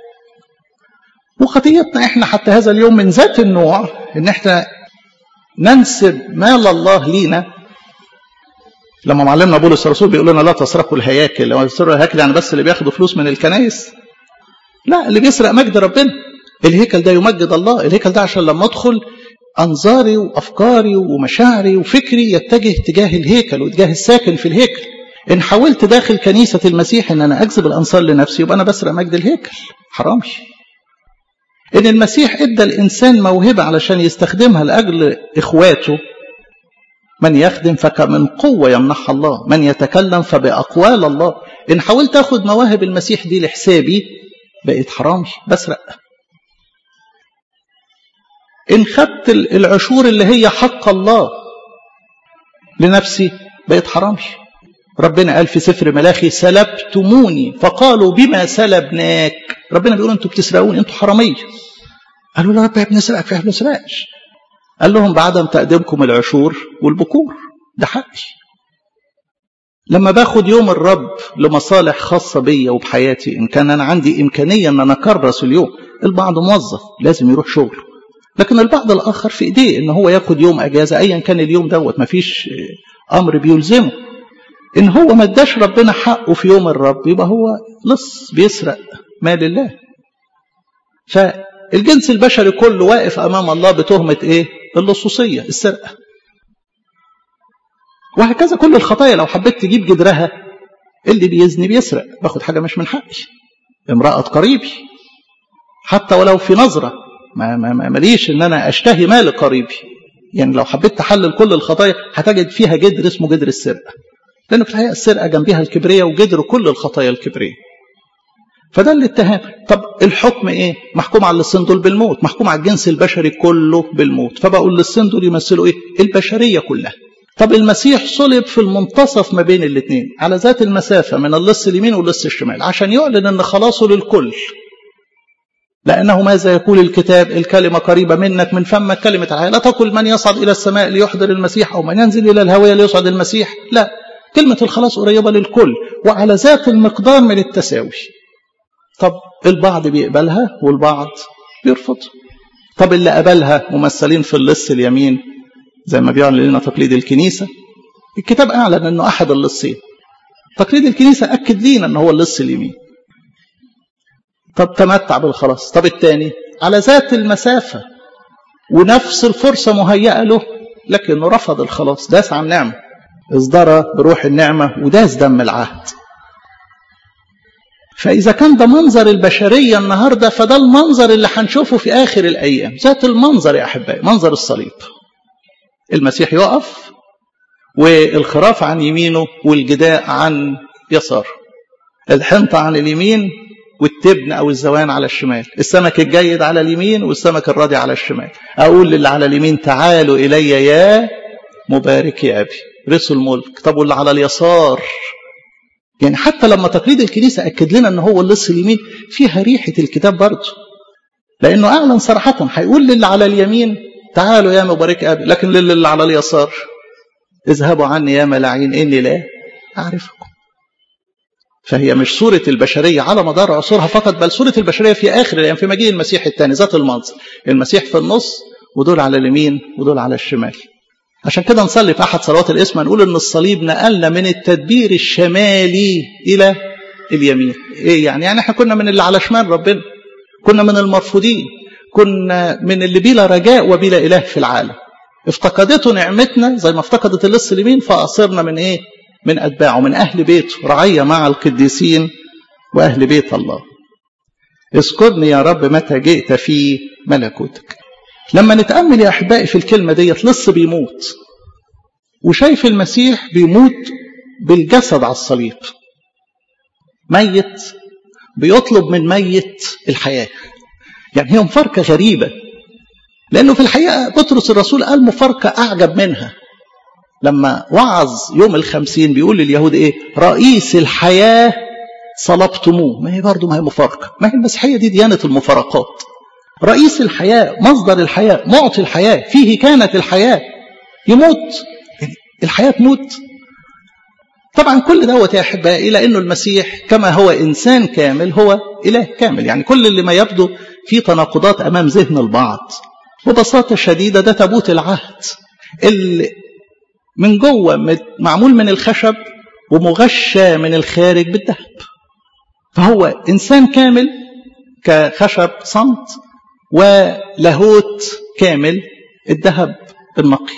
وخطيتنا احنا حتى هذا اليوم من ذات النوع ان احنا ننسب مال الله لينا لما معلمنا بولس الرسول بيقول لنا لا تسرقوا الهياكل لو تسرقوا الهياكل يعني بس اللي بياخدوا فلوس من الكنايس لا اللي بيسرق مجد ربنا الهيكل ده يمجد الله الهيكل ده عشان لما ادخل انظاري وافكاري ومشاعري وفكري يتجه تجاه الهيكل وتجاه الساكن في الهيكل ان حاولت داخل كنيسه المسيح ان انا اجذب الانصار لنفسي يبقى انا بسرق مجد الهيكل حرامي ان المسيح ادى الانسان موهبه علشان يستخدمها لاجل اخواته من يخدم فكمن قوة يمنحها الله من يتكلم فبأقوال الله إن حاولت أخذ مواهب المسيح دي لحسابي بقيت حرامي بسرق إن خدت العشور اللي هي حق الله لنفسي بقيت حرامي ربنا قال في سفر ملاخي سلبتموني فقالوا بما سلبناك ربنا بيقول انتوا بتسرقوني انتوا حراميه قالوا له رب بنسرقك فاحنا بنسرقش قال لهم بعدم تقديمكم العشور والبكور ده حقي لما باخد يوم الرب لمصالح خاصة بيا وبحياتي إن كان أنا عندي إمكانية أن أنا أكرس اليوم البعض موظف لازم يروح شغله لكن البعض الآخر في إيديه إن هو ياخد يوم أجازة أيا كان اليوم دوت مفيش أمر بيلزمه إن هو ما اداش ربنا حقه في يوم الرب يبقى هو لص بيسرق مال الله فالجنس البشري كله واقف أمام الله بتهمة إيه؟ اللصوصية السرقة وهكذا كل الخطايا لو حبيت تجيب جدرها اللي بيزني بيسرق باخد حاجة مش من حقي امرأة قريبي حتى ولو في نظرة ما ما ما ماليش ان انا اشتهي مال قريبي يعني لو حبيت تحلل كل الخطايا هتجد فيها جدر اسمه جدر السرقة لأن في الحقيقة السرقة جنبها الكبرية وجدر كل الخطايا الكبرية فده الاتهام طب الحكم ايه محكوم على اللصين دول بالموت محكوم على الجنس البشري كله بالموت فبقول اللصين دول يمثلوا ايه البشرية كلها طب المسيح صلب في المنتصف ما بين الاثنين على ذات المسافة من اللص اليمين واللص الشمال عشان يعلن ان خلاصه للكل لأنه ماذا يقول الكتاب الكلمة قريبة منك من فمك كلمة الحياة لا تقل من يصعد إلى السماء ليحضر المسيح أو من ينزل إلى الهوية ليصعد المسيح لا كلمة الخلاص قريبة للكل وعلى ذات المقدار من التساوي طب البعض بيقبلها والبعض بيرفض طب اللي قبلها ممثلين في اللص اليمين زي ما بيعلن لنا تقليد الكنيسة الكتاب أعلن أنه أحد اللصين تقليد الكنيسة أكد لينا أنه هو اللص اليمين طب تمتع بالخلاص طب الثاني على ذات المسافة ونفس الفرصة مهيئة له لكنه رفض الخلاص داس عن نعمة ازدرى بروح النعمة وداس دم العهد فإذا كان ده منظر البشرية النهاردة فده المنظر اللي هنشوفه في آخر الأيام ذات المنظر يا أحبائي منظر الصليب المسيح يقف والخراف عن يمينه والجداء عن يساره الحنطة عن اليمين والتبن أو الزوان على الشمال السمك الجيد على اليمين والسمك الراضي على الشمال أقول للي على اليمين تعالوا إلي يا مبارك يا أبي رثوا الملك طب واللي على اليسار يعني حتى لما تقليد الكنيسة أكد لنا أن هو اللص اليمين فيها ريحة الكتاب برضه لأنه أعلن صراحة هيقول للي على اليمين تعالوا يا مبارك أبي لكن للي على اليسار اذهبوا عني يا ملاعين إني لا أعرفكم فهي مش صورة البشرية على مدار عصورها فقط بل صورة البشرية في آخر الأيام في مجيء المسيح الثاني ذات المنظر المسيح في النص ودول على اليمين ودول على الشمال عشان كده نصلي في أحد صلوات الاسم نقول إن الصليب نقلنا من التدبير الشمالي إلى اليمين إيه يعني؟ يعني إحنا كنا من اللي على شمال ربنا كنا من المرفوضين كنا من اللي بلا رجاء وبلا إله في العالم افتقدته نعمتنا زي ما افتقدت اللص اليمين فأصرنا من إيه من أتباعه من أهل بيته رعية مع القديسين وأهل بيت الله اذكرني يا رب متى جئت في ملكوتك لما نتأمل يا أحبائي في الكلمة ديت لص بيموت وشايف المسيح بيموت بالجسد على الصليب ميت بيطلب من ميت الحياة يعني هي مفارقة غريبة لأنه في الحقيقة بطرس الرسول قال مفارقة أعجب منها لما وعظ يوم الخمسين بيقول لليهود إيه رئيس الحياة صلبتموه ما هي برضه ما هي مفارقة ما هي المسيحية دي ديانة المفارقات رئيس الحياة مصدر الحياة معطي الحياة فيه كانت الحياة يموت الحياة تموت طبعا كل دوت يا احبائي لانه المسيح كما هو انسان كامل هو اله كامل يعني كل اللي ما يبدو في تناقضات امام ذهن البعض ببساطه شديده ده تابوت العهد اللي من جوه معمول من الخشب ومغشى من الخارج بالذهب فهو انسان كامل كخشب صمت ولاهوت كامل الذهب النقي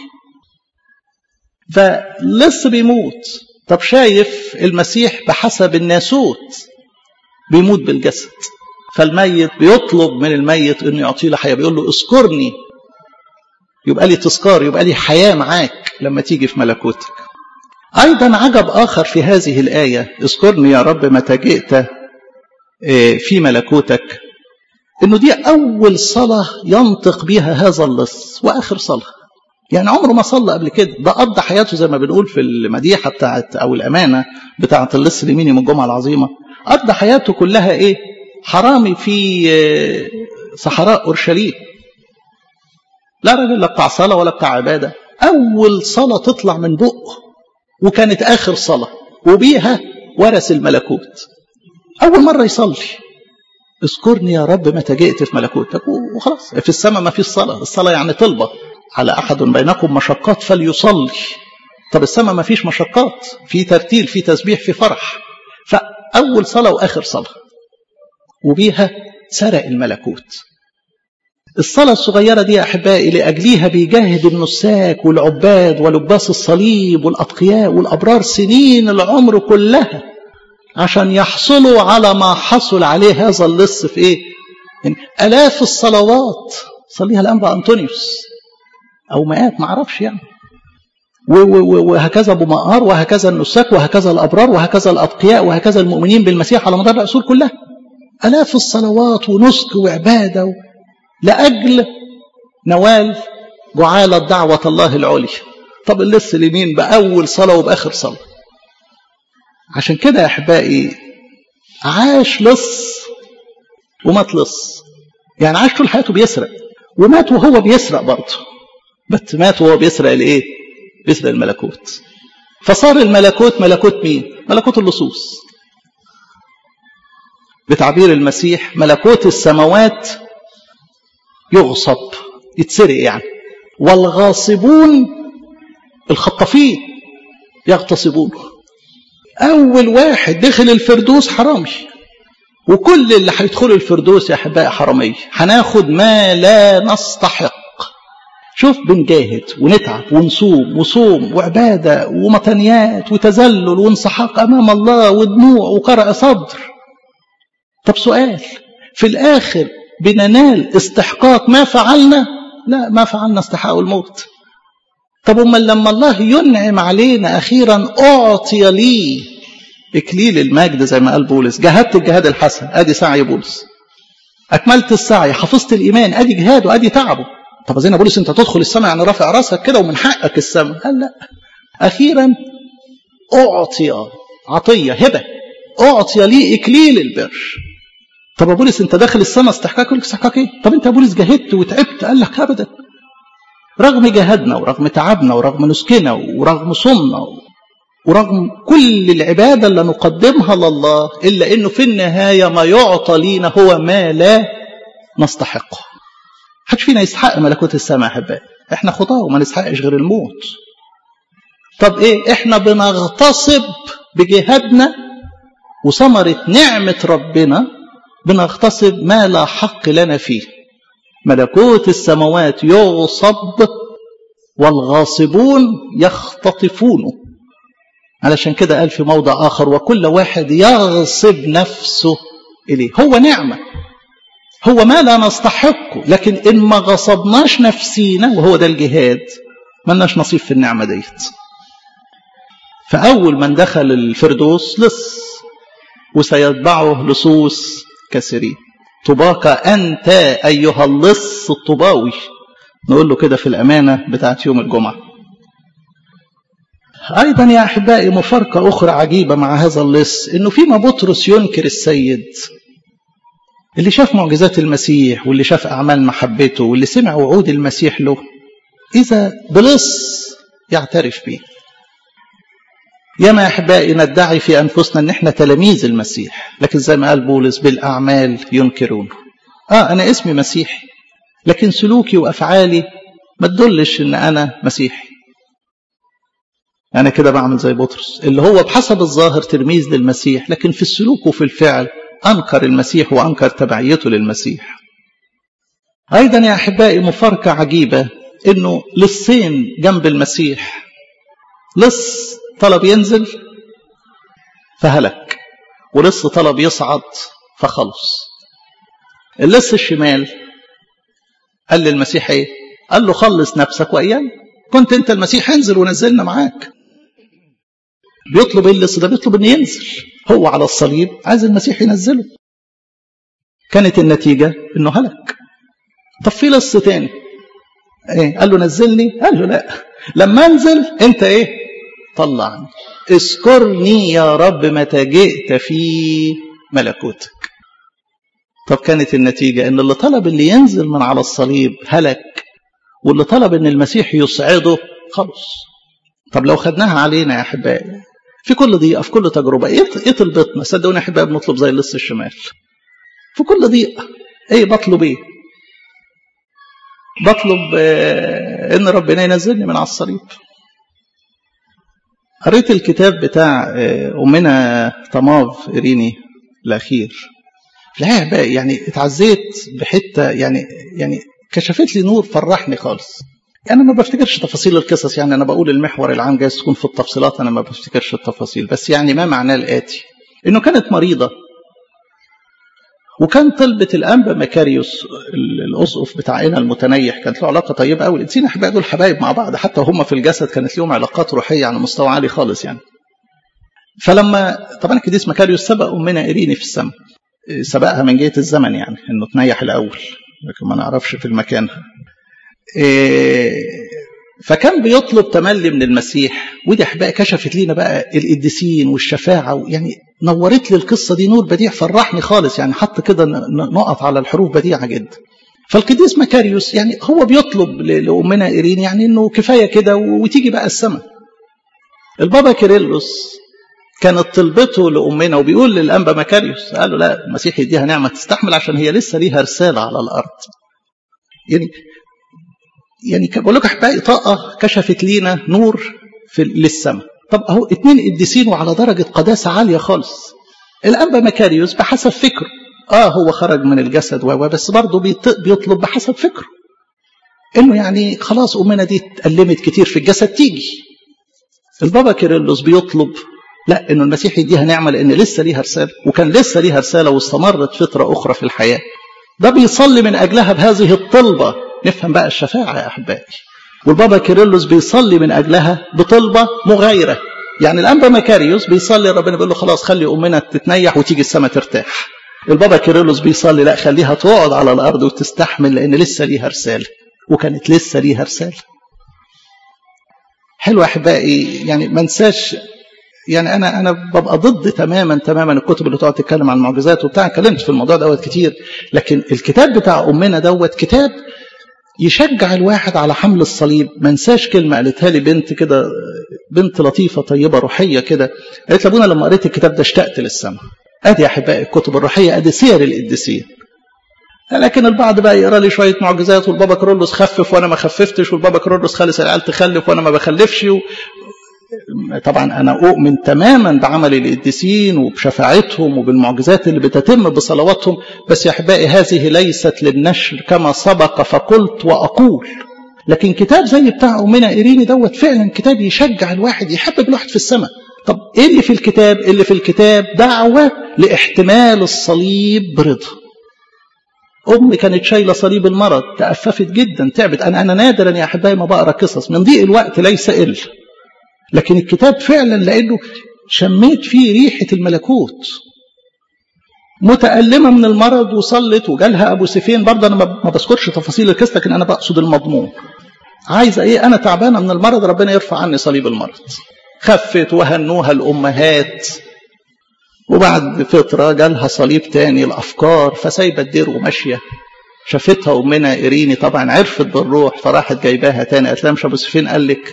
فلص بيموت طب شايف المسيح بحسب الناسوت بيموت بالجسد فالميت بيطلب من الميت انه يعطيه له حياه بيقول له اذكرني يبقى لي تذكار يبقى لي حياه معاك لما تيجي في ملكوتك ايضا عجب اخر في هذه الايه اذكرني يا رب متى جئت في ملكوتك انه دي اول صلاه ينطق بها هذا اللص واخر صلاه يعني عمره ما صلى قبل كده ده قضى حياته زي ما بنقول في المديحة بتاعت أو الأمانة بتاعت اللص اليميني من الجمعة العظيمة قضى حياته كلها إيه حرامي في صحراء أورشليم لا راجل لا بتاع صلاة ولا بتاع عبادة أول صلاة تطلع من بقه وكانت آخر صلاة وبيها ورث الملكوت أول مرة يصلي اذكرني يا رب متى جئت في ملكوتك وخلاص في السماء ما فيش صلاة الصلاة يعني طلبة على أحد بينكم مشقات فليصلي طب السماء ما فيش مشقات في ترتيل في تسبيح في فرح فأول صلاة وآخر صلاة وبيها سرق الملكوت الصلاة الصغيرة دي يا أحبائي لأجليها بيجاهد النساك والعباد ولباس الصليب والأتقياء والأبرار سنين العمر كلها عشان يحصلوا على ما حصل عليه هذا اللص في إيه؟ يعني آلاف الصلوات صليها الأنبا أنطونيوس أو مئات ما أعرفش يعني وهكذا أبو مقار وهكذا النساك وهكذا الأبرار وهكذا الأتقياء وهكذا المؤمنين بالمسيح على مدار العصور كلها آلاف الصلوات ونسك وعبادة و... لأجل نوال جعالة دعوة الله العليا طب اللص اليمين بأول صلاة وبآخر صلاة عشان كده يا أحبائي عاش لص ومات لص يعني عاش طول حياته بيسرق ومات وهو بيسرق برضه بس مات وهو بيسرق الايه بيسرق الملكوت فصار الملكوت ملكوت مين ملكوت اللصوص بتعبير المسيح ملكوت السماوات يغصب يتسرق يعني والغاصبون الخطافين يغتصبون اول واحد دخل الفردوس حرامي وكل اللي هيدخلوا الفردوس يا احبائي حراميه هناخد ما لا نستحق شوف بنجاهد ونتعب ونصوم وصوم وعبادة ومطنيات وتذلل وانسحاق أمام الله ودموع وقرع صدر طب سؤال في الآخر بننال استحقاق ما فعلنا لا ما فعلنا استحقاق الموت طب أما لما الله ينعم علينا أخيرا أعطي لي إكليل المجد زي ما قال بولس جهدت الجهاد الحسن أدي سعي بولس أكملت السعي حفظت الإيمان أدي جهاده أدي تعبه طب زي بولس انت تدخل السماء يعني رافع راسك كده ومن حقك السماء قال لا اخيرا اعطي عطيه هبه اعطي لي اكليل البر طب يا بولس انت داخل السماء استحقاق يقول لك استحقاق ايه طب انت يا بولس جاهدت وتعبت قال لك ابدا رغم جهادنا ورغم تعبنا ورغم نسكنا ورغم صومنا ورغم كل العبادة اللي نقدمها لله إلا أنه في النهاية ما يعطى لينا هو ما لا نستحقه حدش فينا يستحق ملكوت السماء احبائي احنا خطاه وما نستحقش غير الموت طب ايه احنا بنغتصب بجهادنا وثمرة نعمة ربنا بنغتصب ما لا حق لنا فيه ملكوت السماوات يغصب والغاصبون يختطفونه علشان كده قال في موضع آخر وكل واحد يغصب نفسه إليه هو نعمة هو ما لا نستحقه لكن إن ما غصبناش نفسينا وهو ده الجهاد ملناش نصيب في النعمة ديت فأول من دخل الفردوس لص وسيتبعه لصوص كثيرين طباك أنت أيها اللص الطباوي نقول له كده في الأمانة بتاعت يوم الجمعة أيضا يا أحبائي مفارقة أخرى عجيبة مع هذا اللص إنه فيما بطرس ينكر السيد اللي شاف معجزات المسيح واللي شاف أعمال محبته واللي سمع وعود المسيح له إذا بلص يعترف به ياما يا أحبائي ندعي في أنفسنا أن احنا تلاميذ المسيح لكن زي ما قال بولس بالأعمال ينكرون آه أنا اسمي مسيحي لكن سلوكي وأفعالي ما تدلش أن أنا مسيحي أنا كده بعمل زي بطرس اللي هو بحسب الظاهر تلميذ للمسيح لكن في السلوك وفي الفعل أنكر المسيح وأنكر تبعيته للمسيح أيضا يا أحبائي مفارقة عجيبة أنه لصين جنب المسيح لص طلب ينزل فهلك ولص طلب يصعد فخلص اللص الشمال قال للمسيح ايه قال له خلص نفسك وايانا كنت انت المسيح انزل ونزلنا معاك بيطلب ايه اللص ده بيطلب انه ينزل هو على الصليب عايز المسيح ينزله كانت النتيجة انه هلك طب في لص تاني ايه قال له نزلني قال له لا لما انزل انت ايه طلعني اذكرني يا رب متى جئت في ملكوتك طب كانت النتيجة ان اللي طلب اللي ينزل من على الصليب هلك واللي طلب ان المسيح يصعده خلص طب لو خدناها علينا يا احبائي في كل ضيقه في كل تجربه ايه ايه طلبتنا صدقوني يا احبائي بنطلب زي اللص الشمال في كل ضيقه ايه بطلب ايه بطلب آه ان ربنا ينزلني من على الصليب قريت الكتاب بتاع آه امنا طماف اريني الاخير لا بقى يعني اتعزيت بحته يعني يعني كشفت لي نور فرحني خالص انا ما بفتكرش تفاصيل القصص يعني انا بقول المحور العام جايز تكون في التفصيلات انا ما بفتكرش التفاصيل بس يعني ما معناه الاتي انه كانت مريضه وكان طلبة الأنبا مكاريوس الأسقف بتاعنا المتنيح كانت له علاقة طيبة قوي الإنسان أحباء دول حبايب مع بعض حتى هم في الجسد كانت لهم علاقات روحية على مستوى عالي خالص يعني فلما طبعا القديس مكاريوس سبق أمنا إيريني في السماء سبقها من جهة الزمن يعني إنه تنيح الأول لكن ما نعرفش في المكان فكان بيطلب تملي من المسيح ودي احباء كشفت لينا بقى القديسين والشفاعه يعني نورت لي القصه دي نور بديع فرحني خالص يعني حط كده نقط على الحروف بديعه جدا فالقديس مكاريوس يعني هو بيطلب لامنا ايرين يعني انه كفايه كده وتيجي بقى السماء البابا كيرلس كانت طلبته لامنا وبيقول للانبا مكاريوس قال له لا المسيح يديها نعمه تستحمل عشان هي لسه ليها رساله على الارض يعني يعني بقول لك احبائي طاقه كشفت لينا نور في للسماء طب اهو اتنين قديسين وعلى درجه قداسه عاليه خالص الانبا مكاريوس بحسب فكره اه هو خرج من الجسد و بس برضه بيطلب بحسب فكره انه يعني خلاص امنا دي اتألمت كتير في الجسد تيجي البابا كيرلس بيطلب لا انه المسيح يديها نعمه لان لسه ليها رساله وكان لسه ليها رساله واستمرت فتره اخرى في الحياه ده بيصلي من اجلها بهذه الطلبه نفهم بقى الشفاعه يا احبائي والبابا كيرلس بيصلي من اجلها بطلبه مغايره يعني الانبا مكاريوس بيصلي ربنا بيقول له خلاص خلي امنا تتنيح وتيجي السماء ترتاح البابا كيرلس بيصلي لا خليها تقعد على الارض وتستحمل لان لسه ليها رساله وكانت لسه ليها رساله حلو احبائي يعني ما انساش يعني انا انا ببقى ضد تماما تماما الكتب اللي تقعد تتكلم عن المعجزات وبتاع اتكلمت في الموضوع دوت كتير لكن الكتاب بتاع امنا دوت كتاب يشجع الواحد على حمل الصليب ما انساش كلمه قالتها لي بنت كده بنت لطيفه طيبه روحيه كده قالت لابونا لما قريت الكتاب ده اشتقت للسماء ادي يا احبائي الكتب الروحيه ادي سير القديسين لكن البعض بقى يقرا لي شويه معجزات والبابا كرولوس خفف وانا ما خففتش والبابا كرولوس خلص العيال تخلف وانا ما بخلفش و... طبعا أنا أؤمن تماما بعمل القديسين وبشفاعتهم وبالمعجزات اللي بتتم بصلواتهم بس يا أحبائي هذه ليست للنشر كما سبق فقلت وأقول لكن كتاب زي بتاع أمنا إيريني دوت فعلا كتاب يشجع الواحد يحبب الواحد في السماء طب إيه اللي في الكتاب اللي في الكتاب دعوة لاحتمال الصليب برضا أم كانت شايلة صليب المرض تأففت جدا تعبت أنا أنا نادرا يا أحبائي ما بقرأ قصص من ضيق الوقت ليس إلا لكن الكتاب فعلا لأنه شميت فيه ريحة الملكوت متألمة من المرض وصلت وجالها أبو سفين برضه أنا ما بذكرش تفاصيل القصة لكن أنا بقصد المضمون عايزة إيه أنا تعبانة من المرض ربنا يرفع عني صليب المرض خفت وهنوها الأمهات وبعد فترة جالها صليب تاني الأفكار فسايبة الدير وماشية شافتها أمنا إيريني طبعا عرفت بالروح فراحت جايباها تاني قالت لها مش أبو سفين قال لك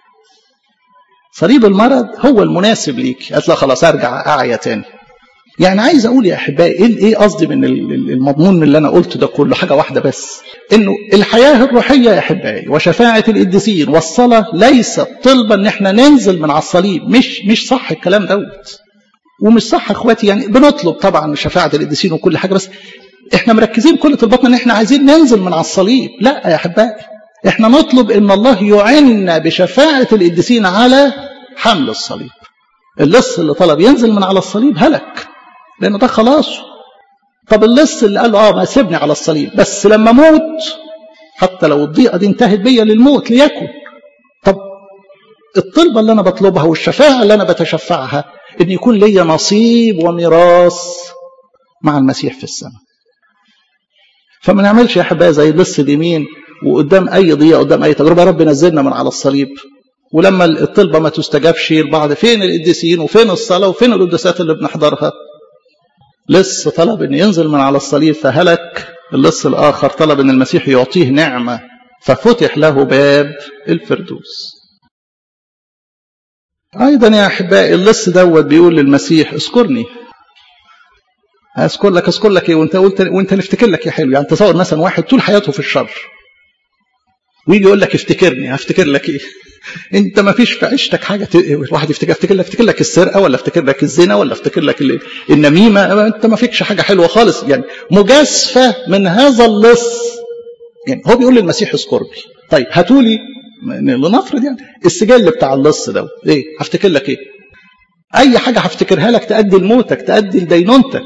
صليب المرض هو المناسب ليك قالت لها خلاص أرجع أعيا تاني يعني عايز أقول يا أحبائي إيه إيه قصدي من المضمون من اللي أنا قلته ده كله حاجة واحدة بس إنه الحياة الروحية يا أحبائي وشفاعة القديسين والصلاة ليست طلبة إن إحنا ننزل من على الصليب مش مش صح الكلام دوت ومش صح اخواتي يعني بنطلب طبعا شفاعة القديسين وكل حاجة بس احنا مركزين كل طلباتنا ان احنا عايزين ننزل من على الصليب لا يا احبائي احنا نطلب ان الله يعيننا بشفاعة القديسين على حمل الصليب اللص اللي طلب ينزل من على الصليب هلك لان ده خلاصه طب اللص اللي قال اه ما سيبني على الصليب بس لما موت حتى لو الضيقه دي انتهت بيا للموت ليكن طب الطلبه اللي انا بطلبها والشفاعه اللي انا بتشفعها ان يكون ليا نصيب وميراث مع المسيح في السماء فما نعملش يا احبائي زي اللص اليمين وقدام اي ضيقه قدام اي تجربه رب نزلنا من على الصليب ولما الطلبه ما تستجابش البعض فين القديسين وفين الصلاه وفين القداسات اللي بنحضرها لص طلب ان ينزل من على الصليب فهلك اللص الاخر طلب ان المسيح يعطيه نعمه ففتح له باب الفردوس ايضا يا احبائي اللص دوت بيقول للمسيح اذكرني اذكر لك اذكر لك ايه وانت وانت وانت نفتكر لك يا حلو يعني تصور مثلا واحد طول حياته في الشر ويجي يقول لك افتكرني هفتكر لك ايه انت ما فيش في عيشتك حاجه ت... الواحد يفتكر افتكر لك افتكر لك السرقه ولا افتكر لك الزنا ولا افتكر لك النميمه انت ما فيكش حاجه حلوه خالص يعني مجازفه من هذا اللص يعني هو بيقول للمسيح اذكرني طيب هاتوا لي لنفرض يعني السجل بتاع اللص ده ايه هفتكر لك ايه اي حاجه هفتكرها لك تؤدي لموتك تؤدي لدينونتك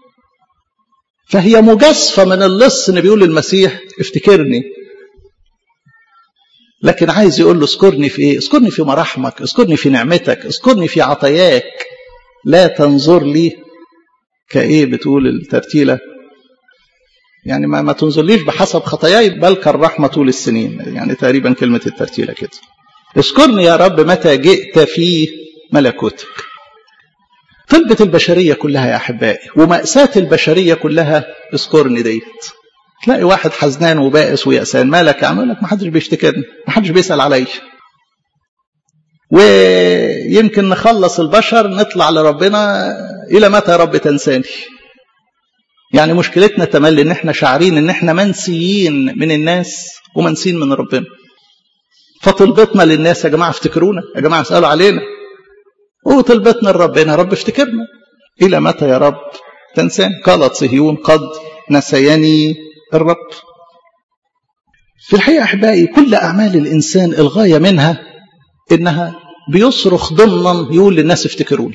فهي مجازفه من اللص ان بيقول للمسيح افتكرني لكن عايز يقول له اذكرني في ايه اذكرني في مراحمك اذكرني في نعمتك اذكرني في عطاياك لا تنظر لي كايه بتقول الترتيله يعني ما, ما تنظرليش بحسب خطاياي بل كالرحمة طول السنين يعني تقريبا كلمة الترتيلة كده اذكرني يا رب متى جئت في ملكوتك طلبة البشرية كلها يا أحبائي ومأساة البشرية كلها اذكرني ديت تلاقي واحد حزنان وبائس ويأسان مالك يا عم يقول لك ما حدش بيفتكرني ما حدش بيسأل عليا ويمكن نخلص البشر نطلع لربنا إلى متى يا رب تنساني يعني مشكلتنا تملي ان احنا شاعرين ان احنا منسيين من الناس ومنسيين من ربنا فطلبتنا للناس يا جماعه افتكرونا يا جماعه اسالوا علينا وطلبتنا لربنا رب افتكرنا الى متى يا رب تنسان قالت صهيون قد نسيني الرب في الحقيقه احبائي كل اعمال الانسان الغايه منها انها بيصرخ ضمنا يقول للناس افتكروني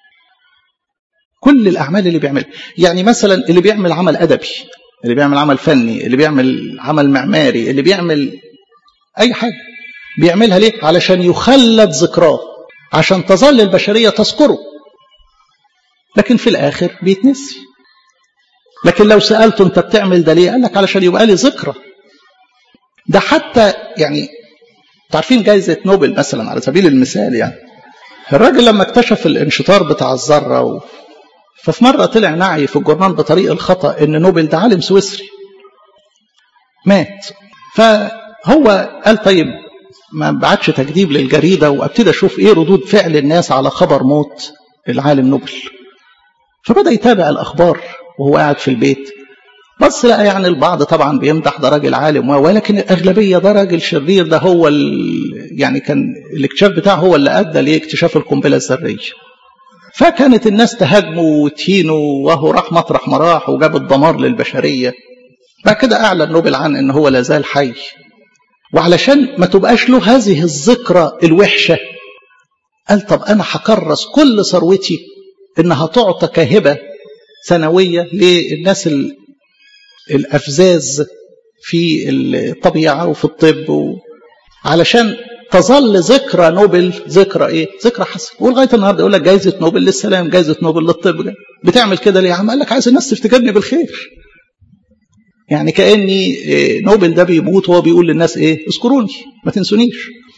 كل الاعمال اللي بيعملها يعني مثلا اللي بيعمل عمل ادبي اللي بيعمل عمل فني اللي بيعمل عمل معماري اللي بيعمل اي حاجه بيعملها ليه علشان يخلد ذكراه عشان تظل البشريه تذكره لكن في الاخر بيتنسي لكن لو سالته انت بتعمل ده ليه قال لك علشان يبقى لي ذكرى ده حتى يعني تعرفين جائزه نوبل مثلا على سبيل المثال يعني الراجل لما اكتشف الانشطار بتاع الذره و... ففي مرة طلع نعي في الجورنال بطريق الخطأ إن نوبل ده عالم سويسري مات فهو قال طيب ما بعتش تكذيب للجريدة وابتدي أشوف إيه ردود فعل الناس على خبر موت العالم نوبل فبدأ يتابع الأخبار وهو قاعد في البيت بس لا يعني البعض طبعا بيمدح ده راجل عالم ولكن الاغلبيه ده راجل شرير ده هو يعني كان الاكتشاف بتاعه هو اللي ادى لاكتشاف القنبله الذريه فكانت الناس تهاجمه وتهينه وهو راح مطرح ما راح وجاب الدمار للبشريه بعد كده اعلن نوبل عن ان هو لا زال حي وعلشان ما تبقاش له هذه الذكرى الوحشه قال طب انا هكرس كل ثروتي انها تعطى كهبه سنويه للناس الافزاز في الطبيعه وفي الطب و... علشان تظل ذكرى نوبل ذكرى ايه؟ ذكرى حسن ولغايه النهارده يقول لك جائزه نوبل للسلام، جائزه نوبل للطب بتعمل كده ليه يا عم؟ قال لك عايز الناس تفتكرني بالخير. يعني كاني نوبل ده بيموت وهو بيقول للناس ايه؟ اذكروني ما تنسونيش.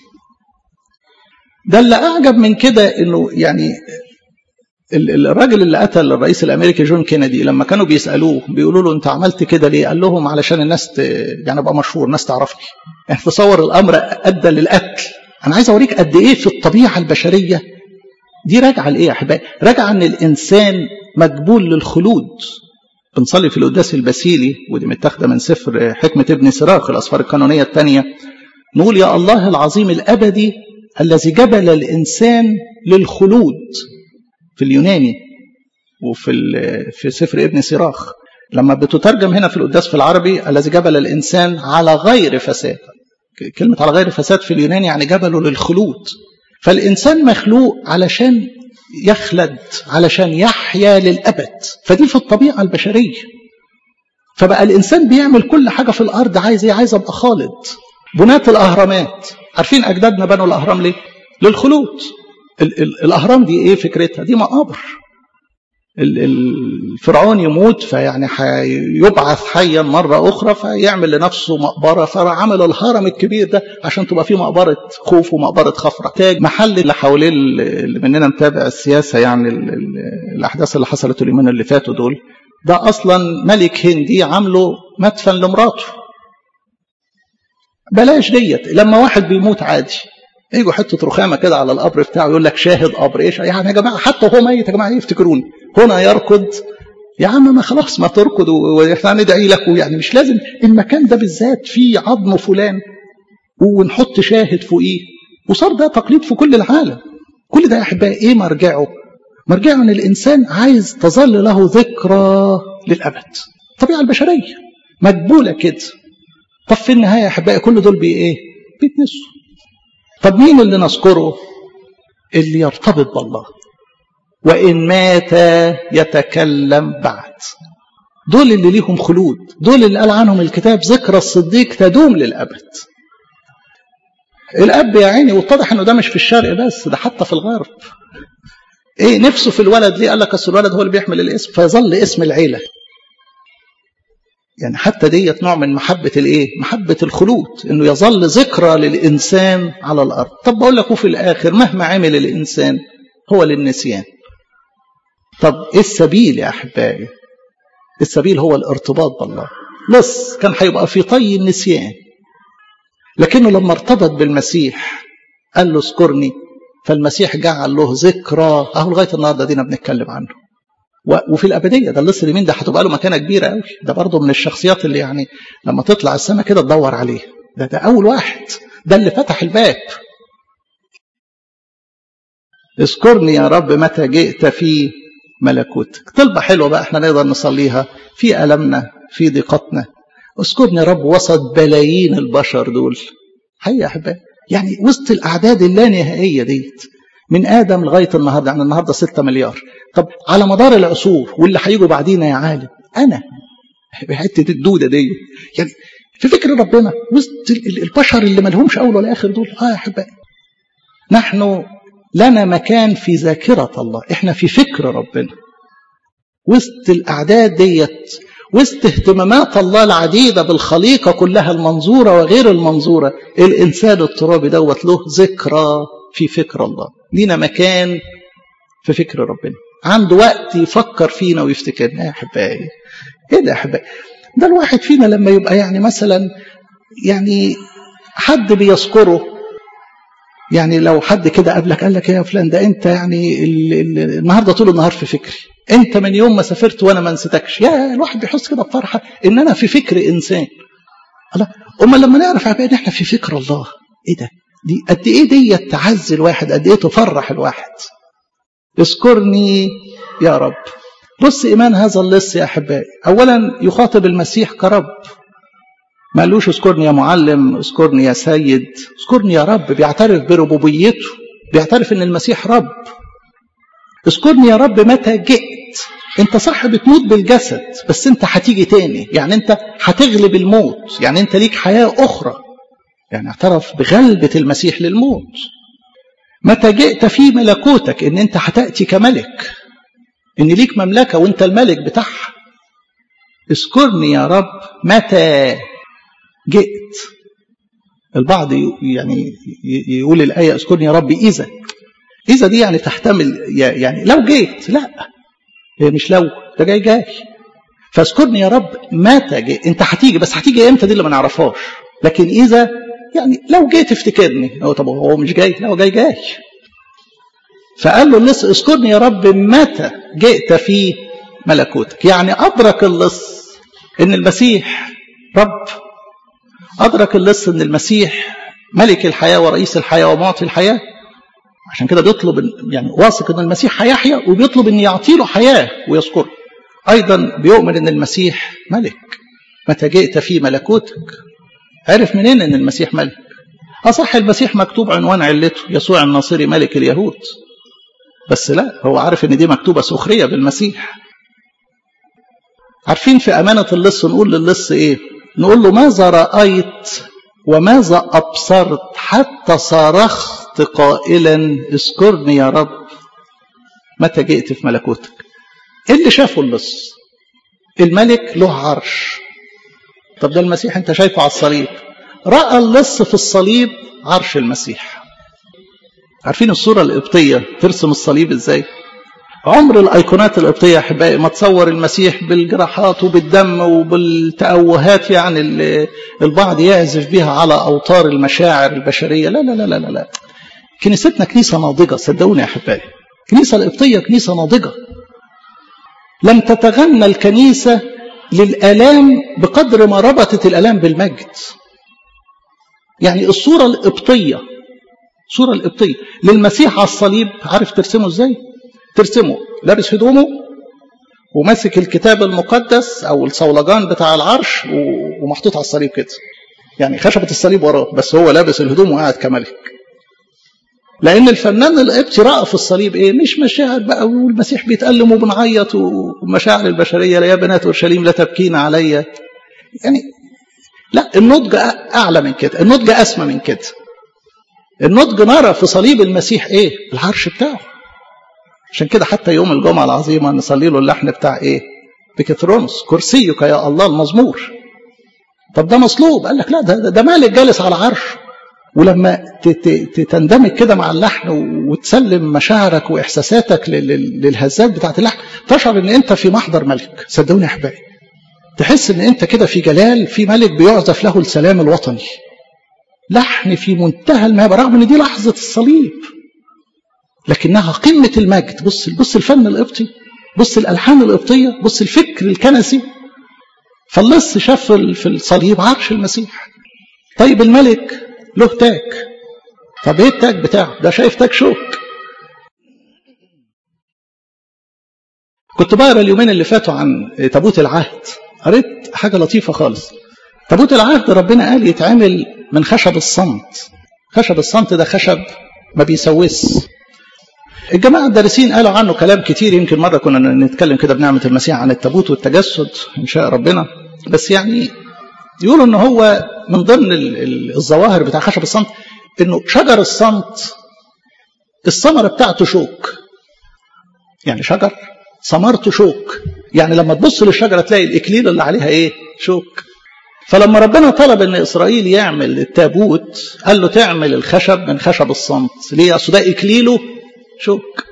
ده اللي اعجب من كده انه يعني الراجل اللي قتل الرئيس الامريكي جون كينيدي لما كانوا بيسالوه بيقولوا له انت عملت كده ليه؟ قال لهم علشان الناس ت... يعني ابقى مشهور الناس تعرفني. يعني تصور الامر ادى للقتل. انا عايز اوريك قد ايه في الطبيعه البشريه دي راجعه لايه يا احبائي؟ راجعه ان الانسان مجبول للخلود. بنصلي في القداس البسيلي ودي متاخده من سفر حكمه ابن سراخ الاسفار القانونيه الثانيه نقول يا الله العظيم الابدي الذي جبل الانسان للخلود في اليوناني وفي في سفر ابن سراخ لما بتترجم هنا في القداس في العربي الذي جبل الانسان على غير فساد كلمه على غير فساد في اليوناني يعني جبله للخلود فالانسان مخلوق علشان يخلد علشان يحيا للابد فدي في الطبيعه البشريه فبقى الانسان بيعمل كل حاجه في الارض عايز ايه عايز ابقى خالد بناة الاهرامات عارفين اجدادنا بنوا الاهرام ليه للخلود ال ال الاهرام دي ايه فكرتها دي مقابر الفرعون يموت فيعني يبعث حيا مرة أخرى فيعمل لنفسه مقبرة فعمل الهرم الكبير ده عشان تبقى فيه مقبرة خوف ومقبرة خفرة تاج محل اللي حواليه اللي مننا متابع السياسة يعني ال ال الأحداث اللي حصلت اليومين اللي فاتوا دول ده أصلا ملك هندي عامله مدفن لمراته بلاش ديت لما واحد بيموت عادي يجوا حته رخامه كده على القبر بتاعه يقول لك شاهد قبر ايش يعني يا جماعه حتى وهو ميت يا جماعه يفتكروني هنا يركض يا عم ما خلاص ما تركض واحنا ندعي لك ويعني مش لازم المكان ده بالذات فيه عظم فلان ونحط شاهد فوقيه وصار ده تقليد في كل العالم كل ده يا احبائي ايه مرجعه؟ مرجعه ان الانسان عايز تظل له ذكرى للابد الطبيعه البشريه مجبوله كده طب في النهايه يا احبائي كل دول بي ايه؟ بيتنسوا طب مين اللي نذكره اللي يرتبط بالله وإن مات يتكلم بعد دول اللي ليهم خلود دول اللي قال عنهم الكتاب ذكرى الصديق تدوم للأبد الأب يا عيني واتضح أنه ده مش في الشرق بس ده حتى في الغرب ايه نفسه في الولد ليه قال لك اصل الولد هو اللي بيحمل الاسم فيظل اسم العيله يعني حتى ديت نوع من محبة الايه؟ محبة الخلود انه يظل ذكرى للانسان على الارض. طب بقول لك وفي الاخر مهما عمل الانسان هو للنسيان. طب ايه السبيل يا احبائي؟ السبيل هو الارتباط بالله. لص كان هيبقى في طي النسيان. لكنه لما ارتبط بالمسيح قال له اذكرني فالمسيح جعل له ذكرى اهو لغايه النهارده دينا بنتكلم عنه. وفي الابديه ده اللص اليمين ده هتبقى له مكانه كبيره قوي ده برضه من الشخصيات اللي يعني لما تطلع السماء كده تدور عليه ده ده اول واحد ده اللي فتح الباب اذكرني يا رب متى جئت في ملكوتك طلبه حلوه بقى احنا نقدر نصليها في المنا في ضيقتنا اذكرني يا رب وسط بلايين البشر دول حقيقة يا احبائي يعني وسط الاعداد اللانهائيه ديت من ادم لغايه النهارده يعني النهارده 6 مليار طب على مدار العصور واللي هيجوا بعدينا يا عالم انا بحته الدوده دي يعني في فكر ربنا وسط البشر اللي ما لهمش اول ولا اخر دول اه يا احبائي نحن لنا مكان في ذاكره الله احنا في فكر ربنا وسط الاعداد ديت وسط اهتمامات الله العديده بالخليقه كلها المنظوره وغير المنظوره الانسان الترابي دوت له ذكرى في فكر الله لينا مكان في فكر ربنا عنده وقت يفكر فينا ويفتكرنا يا احبائي ايه ده يا احبائي ده الواحد فينا لما يبقى يعني مثلا يعني حد بيذكره يعني لو حد كده قابلك قال لك يا فلان ده انت يعني ال ال النهارده طول النهار في فكري انت من يوم ما سافرت وانا ما نسيتكش يا الواحد بيحس كده بفرحه ان انا في فكر انسان الله امال لما نعرف ان احنا في فكر الله ايه ده دي قد ايه دي تعزي الواحد قد ايه تفرح الواحد اذكرني يا رب بص ايمان هذا اللص يا احبائي اولا يخاطب المسيح كرب ما قالوش اذكرني يا معلم اذكرني يا سيد اذكرني يا رب بيعترف بربوبيته بيعترف ان المسيح رب اذكرني يا رب متى جئت انت صح بتموت بالجسد بس انت هتيجي تاني يعني انت هتغلب الموت يعني انت ليك حياة اخرى يعني اعترف بغلبة المسيح للموت متى جئت في ملكوتك ان انت هتأتي كملك ان ليك مملكة وانت الملك بتاعها اذكرني يا رب متى جئت البعض يعني يقول الآية اذكرني يا رب إذا إذا دي يعني تحتمل يعني لو جيت لا هي مش لو ده جاي جاي فاذكرني يا رب متى جئت انت هتيجي بس هتيجي امتى دي اللي ما نعرفهاش لكن اذا يعني لو جيت افتكرني هو طب هو مش جاي لا هو جاي جاي فقال له اللص اذكرني يا رب متى جئت في ملكوتك يعني ادرك اللص ان المسيح رب ادرك اللص ان المسيح ملك الحياه ورئيس الحياه ومعطي الحياه عشان كده بيطلب يعني واثق ان المسيح هيحيا وبيطلب ان يعطي له حياه ويذكره ايضا بيؤمن ان المسيح ملك متى جئت في ملكوتك عرف منين ان المسيح ملك اصح المسيح مكتوب عنوان علته يسوع الناصري ملك اليهود بس لا هو عارف ان دي مكتوبه سخريه بالمسيح عارفين في امانه اللص نقول للص ايه نقول له ماذا رايت وماذا ابصرت حتى صرخت قائلا اذكرني يا رب متى جئت في ملكوتك ايه اللي شافه اللص الملك له عرش طب ده المسيح انت شايفه على الصليب راى اللص في الصليب عرش المسيح عارفين الصورة القبطية ترسم الصليب ازاي عمر الايقونات القبطية احبائي ما تصور المسيح بالجراحات وبالدم وبالتأوهات يعني اللي البعض يعزف بها على اوتار المشاعر البشرية لا لا لا لا لا كنيستنا كنيسة ناضجة صدقوني يا احبائي الكنيسة القبطية كنيسة ناضجة لم تتغنى الكنيسة للآلام بقدر ما ربطت الآلام بالمجد يعني الصورة القبطية الصورة القبطية للمسيح على الصليب عارف ترسمه ازاي ترسمه لابس هدومه وماسك الكتاب المقدس او الصولجان بتاع العرش ومحطوط على الصليب كده يعني خشبة الصليب وراه بس هو لابس الهدوم وقاعد كملك لان الفنان القبطي راى في الصليب ايه مش مشاعر بقى والمسيح بيتألم وبنعيط ومشاعر البشريه يا بنات اورشليم لا تبكين عليا يعني لا النضج اعلى من كده النضج اسمى من كده النضج نرى في صليب المسيح ايه العرش بتاعه عشان كده حتى يوم الجمعه العظيمه نصلي له اللحن بتاع ايه بكثرونس كرسيك يا الله المزمور طب ده مصلوب قال لك لا ده, ده مالك جالس على عرش ولما تندمج كده مع اللحن وتسلم مشاعرك واحساساتك للهزات بتاعت اللحن تشعر ان انت في محضر ملك صدقوني يا احبائي تحس ان انت كده في جلال في ملك بيعزف له السلام الوطني لحن في منتهى المهابه رغم ان دي لحظه الصليب لكنها قمه المجد بص بص الفن القبطي بص الالحان القبطيه بص الفكر الكنسي فاللص شاف في الصليب عرش المسيح طيب الملك له تاج طب ايه التاج بتاعه ده شايف تاج شوك كنت بقرا اليومين اللي فاتوا عن تابوت العهد قريت حاجه لطيفه خالص تابوت العهد ربنا قال يتعمل من خشب الصمت خشب الصمت ده خشب ما بيسوس الجماعة الدارسين قالوا عنه كلام كتير يمكن مرة كنا نتكلم كده بنعمة المسيح عن التابوت والتجسد إن شاء ربنا بس يعني يقولوا إن هو من ضمن الظواهر بتاع خشب الصمت إنه شجر الصمت الثمرة بتاعته شوك يعني شجر ثمرته شوك يعني لما تبص للشجرة تلاقي الإكليل اللي عليها إيه شوك فلما ربنا طلب ان اسرائيل يعمل التابوت قال له تعمل الخشب من خشب الصمت ليه اصل ده اكليله شوك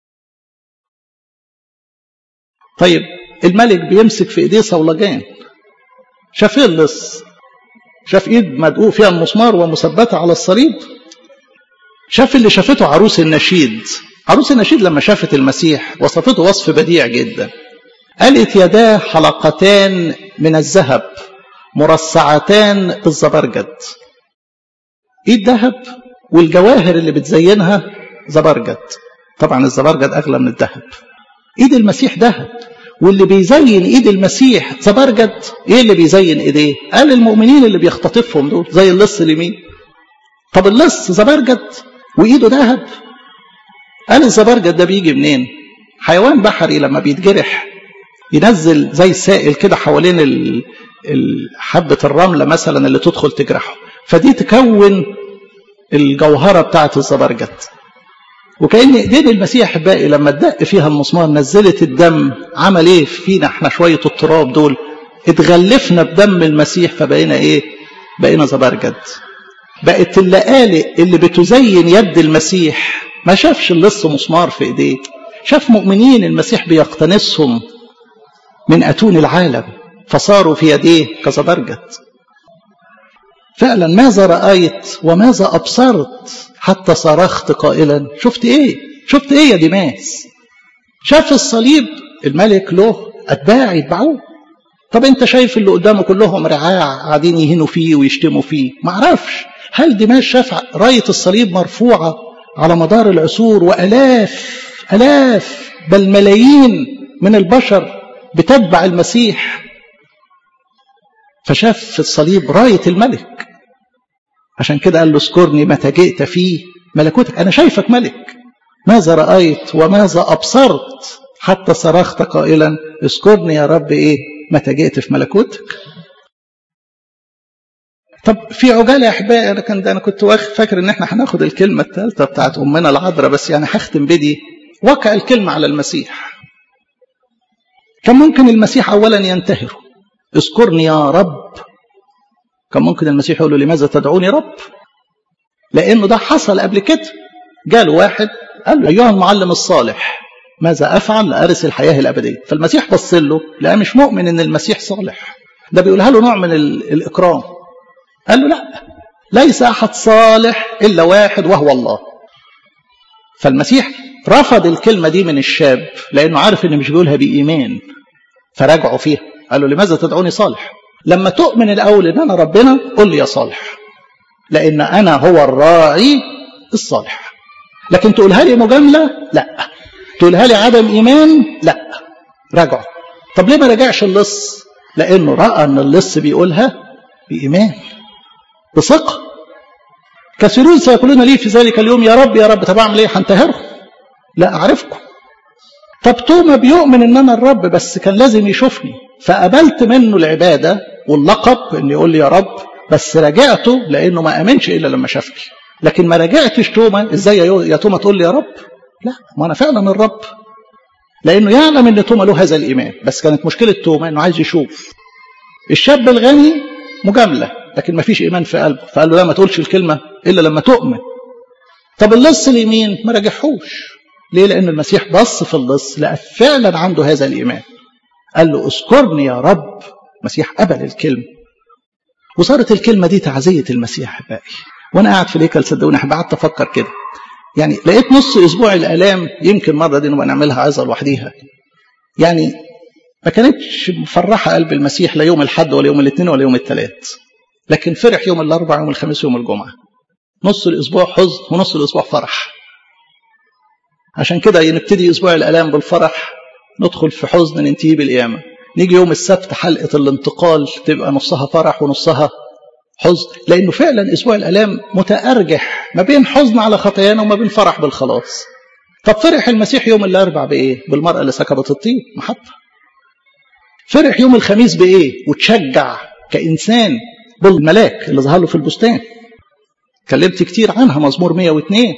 طيب الملك بيمسك في ايديه صولجان شاف ايه اللص شاف ايد مدقوق فيها المسمار ومثبته على الصليب شاف اللي شافته عروس النشيد عروس النشيد لما شافت المسيح وصفته وصف بديع جدا قالت يداه حلقتان من الذهب مرصعتان بالزبرجد ايه الذهب والجواهر اللي بتزينها زبرجد طبعا الزبرجد اغلى من الذهب ايد المسيح ذهب واللي بيزين ايد المسيح زبرجد ايه اللي بيزين ايديه قال المؤمنين اللي بيختطفهم دول زي اللص اليمين طب اللص زبرجد وايده ذهب قال الزبرجد ده بيجي منين حيوان بحري لما بيتجرح ينزل زي سائل كده حوالين ال... حبة الرملة مثلا اللي تدخل تجرحه فدي تكون الجوهرة بتاعت الزبرجد وكأن ايدين المسيح احبائي لما اتدق فيها المسمار نزلت الدم عمل ايه فينا احنا شوية التراب دول اتغلفنا بدم المسيح فبقينا ايه بقينا زبرجد بقت اللقالق اللي بتزين يد المسيح ما شافش اللص مسمار في ايديه شاف مؤمنين المسيح بيقتنصهم من اتون العالم فصاروا في يديه كزبرجد فعلا ماذا رأيت وماذا أبصرت حتى صرخت قائلا شفت ايه شفت ايه يا ديماس شاف الصليب الملك له اتباع يتبعوه طب انت شايف اللي قدامه كلهم رعاع قاعدين يهينوا فيه ويشتموا فيه ما اعرفش هل ديماس شاف راية الصليب مرفوعة على مدار العصور والاف الاف بل ملايين من البشر بتتبع المسيح فشاف في الصليب راية الملك عشان كده قال له اذكرني متى جئت في ملكوتك أنا شايفك ملك ماذا رأيت وماذا أبصرت حتى صرخت قائلا اذكرني يا رب إيه متى جئت في ملكوتك طب في عجاله يا احبائي انا كان انا كنت فاكر ان احنا هناخد الكلمه الثالثه بتاعت امنا العذراء بس يعني هختم بدي وقع الكلمه على المسيح كان ممكن المسيح اولا ينتهر اذكرني يا رب كان ممكن المسيح يقول له لماذا تدعوني رب لانه ده حصل قبل كده جاله واحد قال له ايها المعلم الصالح ماذا افعل لارث الحياه الابديه فالمسيح بص له لا مش مؤمن ان المسيح صالح ده بيقولها له نوع من الاكرام قال له لا ليس احد صالح الا واحد وهو الله فالمسيح رفض الكلمه دي من الشاب لانه عارف ان مش بيقولها بايمان فراجعوا فيها قال له لماذا تدعوني صالح لما تؤمن الأول إن أنا ربنا قل لي يا صالح لأن أنا هو الراعي الصالح لكن تقولها لي مجاملة لا تقولها لي عدم إيمان لا راجعوا طب ليه ما رجعش اللص لأنه رأى أن اللص بيقولها بإيمان بثقة كثيرون سيقولون لي في ذلك اليوم يا رب يا رب طب أعمل إيه هنتهرهم لا أعرفكم طب توما بيؤمن ان انا الرب بس كان لازم يشوفني فقبلت منه العباده واللقب ان يقول لي يا رب بس رجعته لانه ما امنش الا لما شافني لكن ما رجعتش توما ازاي يا توما تقول لي يا رب لا ما انا فعلا الرب لانه يعلم ان توما له هذا الايمان بس كانت مشكله توما انه عايز يشوف الشاب الغني مجامله لكن ما فيش ايمان في قلبه فقال له لا ما تقولش الكلمه الا لما تؤمن طب اللص اليمين ما رجعهوش ليه لان المسيح بص في اللص لقى فعلا عنده هذا الايمان قال له اذكرني يا رب المسيح قبل الكلمه وصارت الكلمه دي تعزيه المسيح باقي وانا قاعد في الهيكل صدقوني قعدت افكر كده يعني لقيت نص اسبوع الالام يمكن مره دي نبقى نعملها عظه لوحديها يعني ما كانتش مفرحه قلب المسيح لا يوم الاحد ولا يوم الاثنين ولا يوم الثلاث لكن فرح يوم الاربعاء يوم الخميس ويوم الجمعه نص الاسبوع حزن ونص الاسبوع فرح عشان كده نبتدي اسبوع الالام بالفرح ندخل في حزن ننتهي بالقيامه نيجي يوم السبت حلقه الانتقال تبقى نصها فرح ونصها حزن لانه فعلا اسبوع الالام متارجح ما بين حزن على خطايانا وما بين فرح بالخلاص طب فرح المسيح يوم الاربع بايه بالمراه اللي سكبت الطين محبه فرح يوم الخميس بايه وتشجع كانسان بالملاك اللي ظهر له في البستان اتكلمت كتير عنها مزمور 102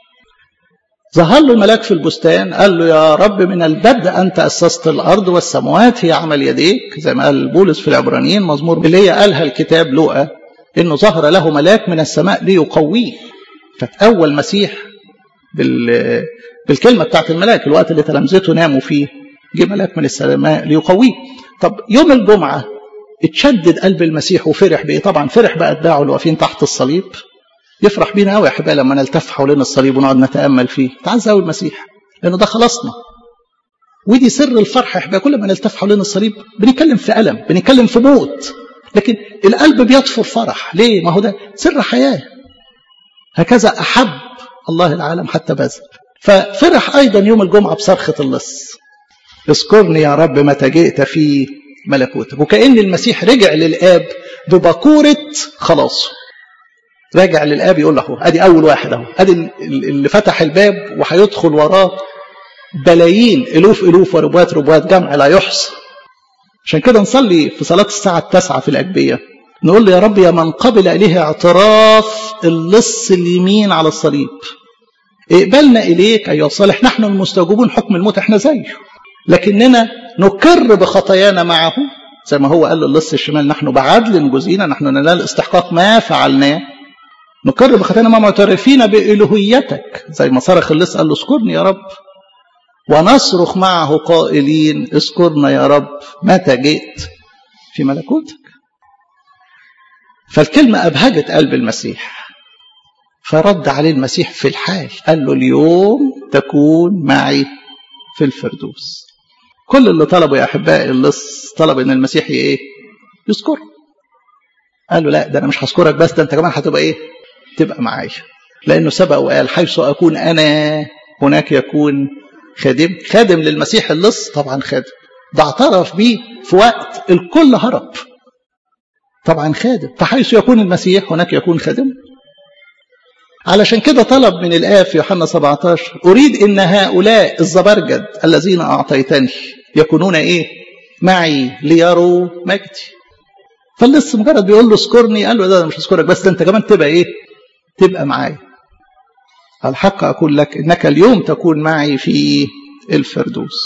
ظهر له الملاك في البستان قال له يا رب من البدء أنت أسست الأرض والسماوات هي عمل يديك زي ما قال بولس في العبرانيين مزمور اللي هي قالها الكتاب لوقا إنه ظهر له ملاك من السماء ليقويه فتأول مسيح بال... بالكلمة بتاعت الملاك الوقت اللي تلامذته ناموا فيه جه ملاك من السماء ليقويه طب يوم الجمعة اتشدد قلب المسيح وفرح بإيه طبعا فرح بأتباعه اللي واقفين تحت الصليب يفرح بينا قوي يا احبائي لما نلتف حوالين الصليب ونقعد نتامل فيه تعز قوي المسيح لانه ده خلصنا ودي سر الفرح يا احبائي كل ما نلتف حوالين الصليب بنتكلم في الم بنتكلم في موت لكن القلب بيطفر فرح ليه ما هو ده سر حياه هكذا احب الله العالم حتى بذل ففرح ايضا يوم الجمعه بصرخه اللص اذكرني يا رب متى جئت في ملكوتك وكأن المسيح رجع للآب ببكورة خلاصه راجع للآب يقول له ادي أول واحد اهو ادي اللي فتح الباب وهيدخل وراه بلايين ألوف ألوف وربوات ربوات جمع لا يحصى عشان كده نصلي في صلاة الساعة التاسعة في الأجبية نقول له يا رب يا من قبل إليه اعتراف اللص اليمين على الصليب اقبلنا إليك أيها الصالح نحن المستوجبون حكم الموت احنا زيه لكننا نكر بخطايانا معه زي ما هو قال للص الشمال نحن بعدل جزئنا نحن ننال استحقاق ما فعلناه نكر بخطايانا مع معترفين بإلوهيتك زي ما صرخ اللص قال له اذكرني يا رب ونصرخ معه قائلين اذكرنا يا رب متى جئت في ملكوتك فالكلمة أبهجت قلب المسيح فرد عليه المسيح في الحال قال له اليوم تكون معي في الفردوس كل اللي طلبه يا أحبائي اللص طلب إن المسيح إيه يذكر قال له لا ده أنا مش هذكرك بس ده أنت كمان هتبقى إيه تبقى معايا لأنه سبق وقال حيث أكون أنا هناك يكون خادم خادم للمسيح اللص طبعا خادم ده اعترف بيه في وقت الكل هرب طبعا خادم فحيث يكون المسيح هناك يكون خادم علشان كده طلب من الآب في يوحنا 17 أريد إن هؤلاء الزبرجد الذين أعطيتني يكونون إيه معي ليروا مجدي فاللص مجرد بيقول له اذكرني قال له ده مش هذكرك بس ده انت كمان تبقى ايه تبقى معايا الحق أقول لك إنك اليوم تكون معي في الفردوس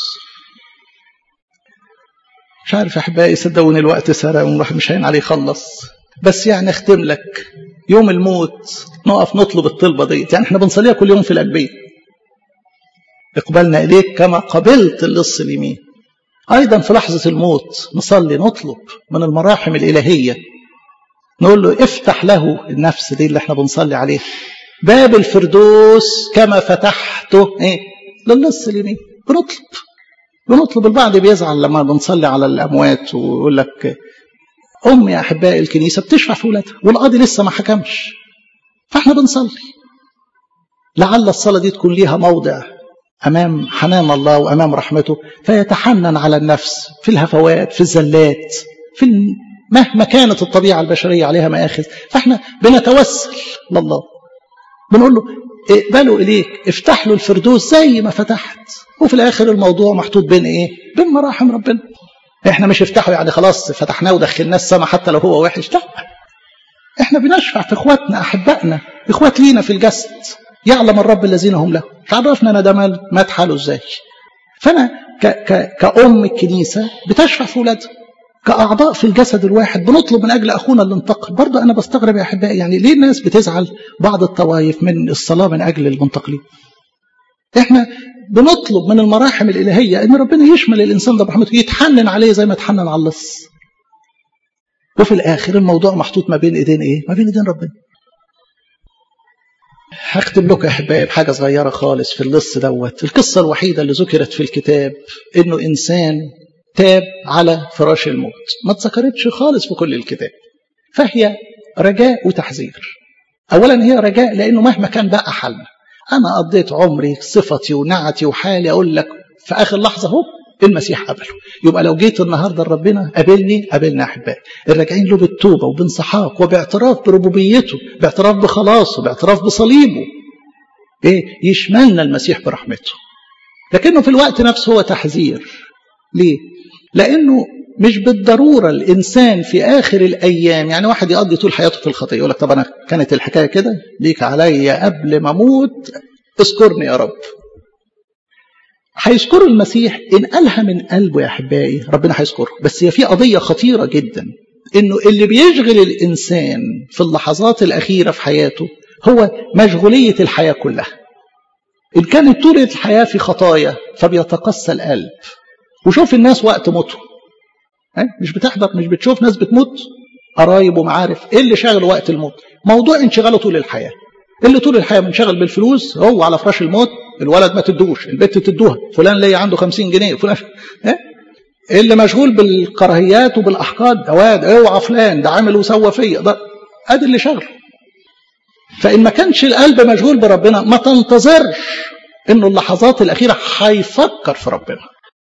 مش عارف أحبائي صدقوني الوقت سرق وراح مش هين عليه يخلص بس يعني أختم لك يوم الموت نقف نطلب الطلبة ديت يعني احنا بنصليها كل يوم في الأجبية اقبلنا إليك كما قبلت اللص اليمين أيضا في لحظة الموت نصلي نطلب من المراحم الإلهية نقول له افتح له النفس دي اللي احنا بنصلي عليها باب الفردوس كما فتحته ايه للص اليمين بنطلب بنطلب البعض بيزعل لما بنصلي على الاموات ويقول لك ام يا احبائي الكنيسه بتشفع في ولادها والقاضي لسه ما حكمش فاحنا بنصلي لعل الصلاه دي تكون ليها موضع امام حنان الله وامام رحمته فيتحنن على النفس في الهفوات في الزلات في مهما كانت الطبيعه البشريه عليها مآخذ فاحنا بنتوسل لله بنقول له اقبلوا إليك افتح له الفردوس زي ما فتحت وفي الآخر الموضوع محطوط بين إيه بين مراحم ربنا احنا مش افتحوا يعني خلاص فتحناه ودخلناه السما حتى لو هو وحش لا احنا بنشفع في اخواتنا احبائنا اخوات لينا في الجسد يعلم الرب الذين هم له تعرفنا انا ده مات حاله ازاي فانا ك ك كأم الكنيسة بتشفع في ولادها كأعضاء في الجسد الواحد بنطلب من أجل أخونا اللي انتقل برضه أنا بستغرب يا أحبائي يعني ليه الناس بتزعل بعض الطوائف من الصلاة من أجل المنتقلين إحنا بنطلب من المراحم الإلهية إن ربنا يشمل الإنسان ده برحمته يتحنن عليه زي ما اتحنن على اللص وفي الآخر الموضوع محطوط ما بين إيدين إيه؟ ما بين إيدين ربنا هختم لكم يا أحبائي بحاجة صغيرة خالص في اللص دوت القصة الوحيدة اللي ذكرت في الكتاب إنه إنسان تاب على فراش الموت ما اتذكرتش خالص في كل الكتاب فهي رجاء وتحذير اولا هي رجاء لانه مهما كان بقى حالنا انا قضيت عمري صفتي ونعتي وحالي اقول لك في اخر لحظه اهو المسيح قبله يبقى لو جيت النهارده لربنا قابلني قابلنا احبائي الراجعين له بالتوبه وبانسحاق وباعتراف بربوبيته باعتراف بخلاصه باعتراف بصليبه ايه يشملنا المسيح برحمته لكنه في الوقت نفسه هو تحذير ليه لانه مش بالضروره الانسان في اخر الايام يعني واحد يقضي طول حياته في الخطيه يقول لك طب انا كانت الحكايه كده ليك عليا قبل ما اموت اذكرني يا رب هيذكروا المسيح ان قالها من قلبه يا احبائي ربنا هيذكره بس هي في قضيه خطيره جدا انه اللي بيشغل الانسان في اللحظات الاخيره في حياته هو مشغوليه الحياه كلها ان كانت طول الحياه في خطايا فبيتقسى القلب وشوف الناس وقت موتهم مش بتحضر مش بتشوف ناس بتموت قرايب ومعارف ايه اللي شاغل وقت الموت موضوع انشغاله طول الحياه اللي طول الحياه منشغل بالفلوس هو على فراش الموت الولد ما تدوش البنت تدوها فلان ليا عنده 50 جنيه فلان إيه؟ اللي مشغول بالكراهيات وبالاحقاد ده واد اوعى فلان ده عامل وسوى فيا ده ادي اللي شغله فان ما كانش القلب مشغول بربنا ما تنتظرش انه اللحظات الاخيره هيفكر في ربنا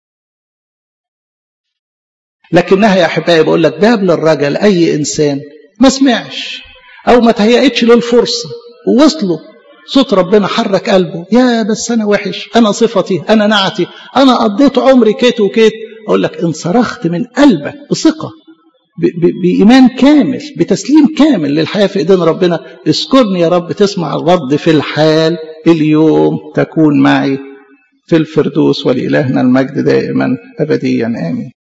لكنها يا احبائي بقول لك باب للرجل اي انسان ما سمعش او ما تهيأتش له الفرصه ووصله صوت ربنا حرك قلبه يا بس انا وحش انا صفتي انا نعتي انا قضيت عمري كيت وكيت اقول لك ان صرخت من قلبك بثقه بإيمان كامل بتسليم كامل للحياة في إيدين ربنا اذكرني يا رب تسمع الرد في الحال اليوم تكون معي في الفردوس ولإلهنا المجد دائما أبديا آمين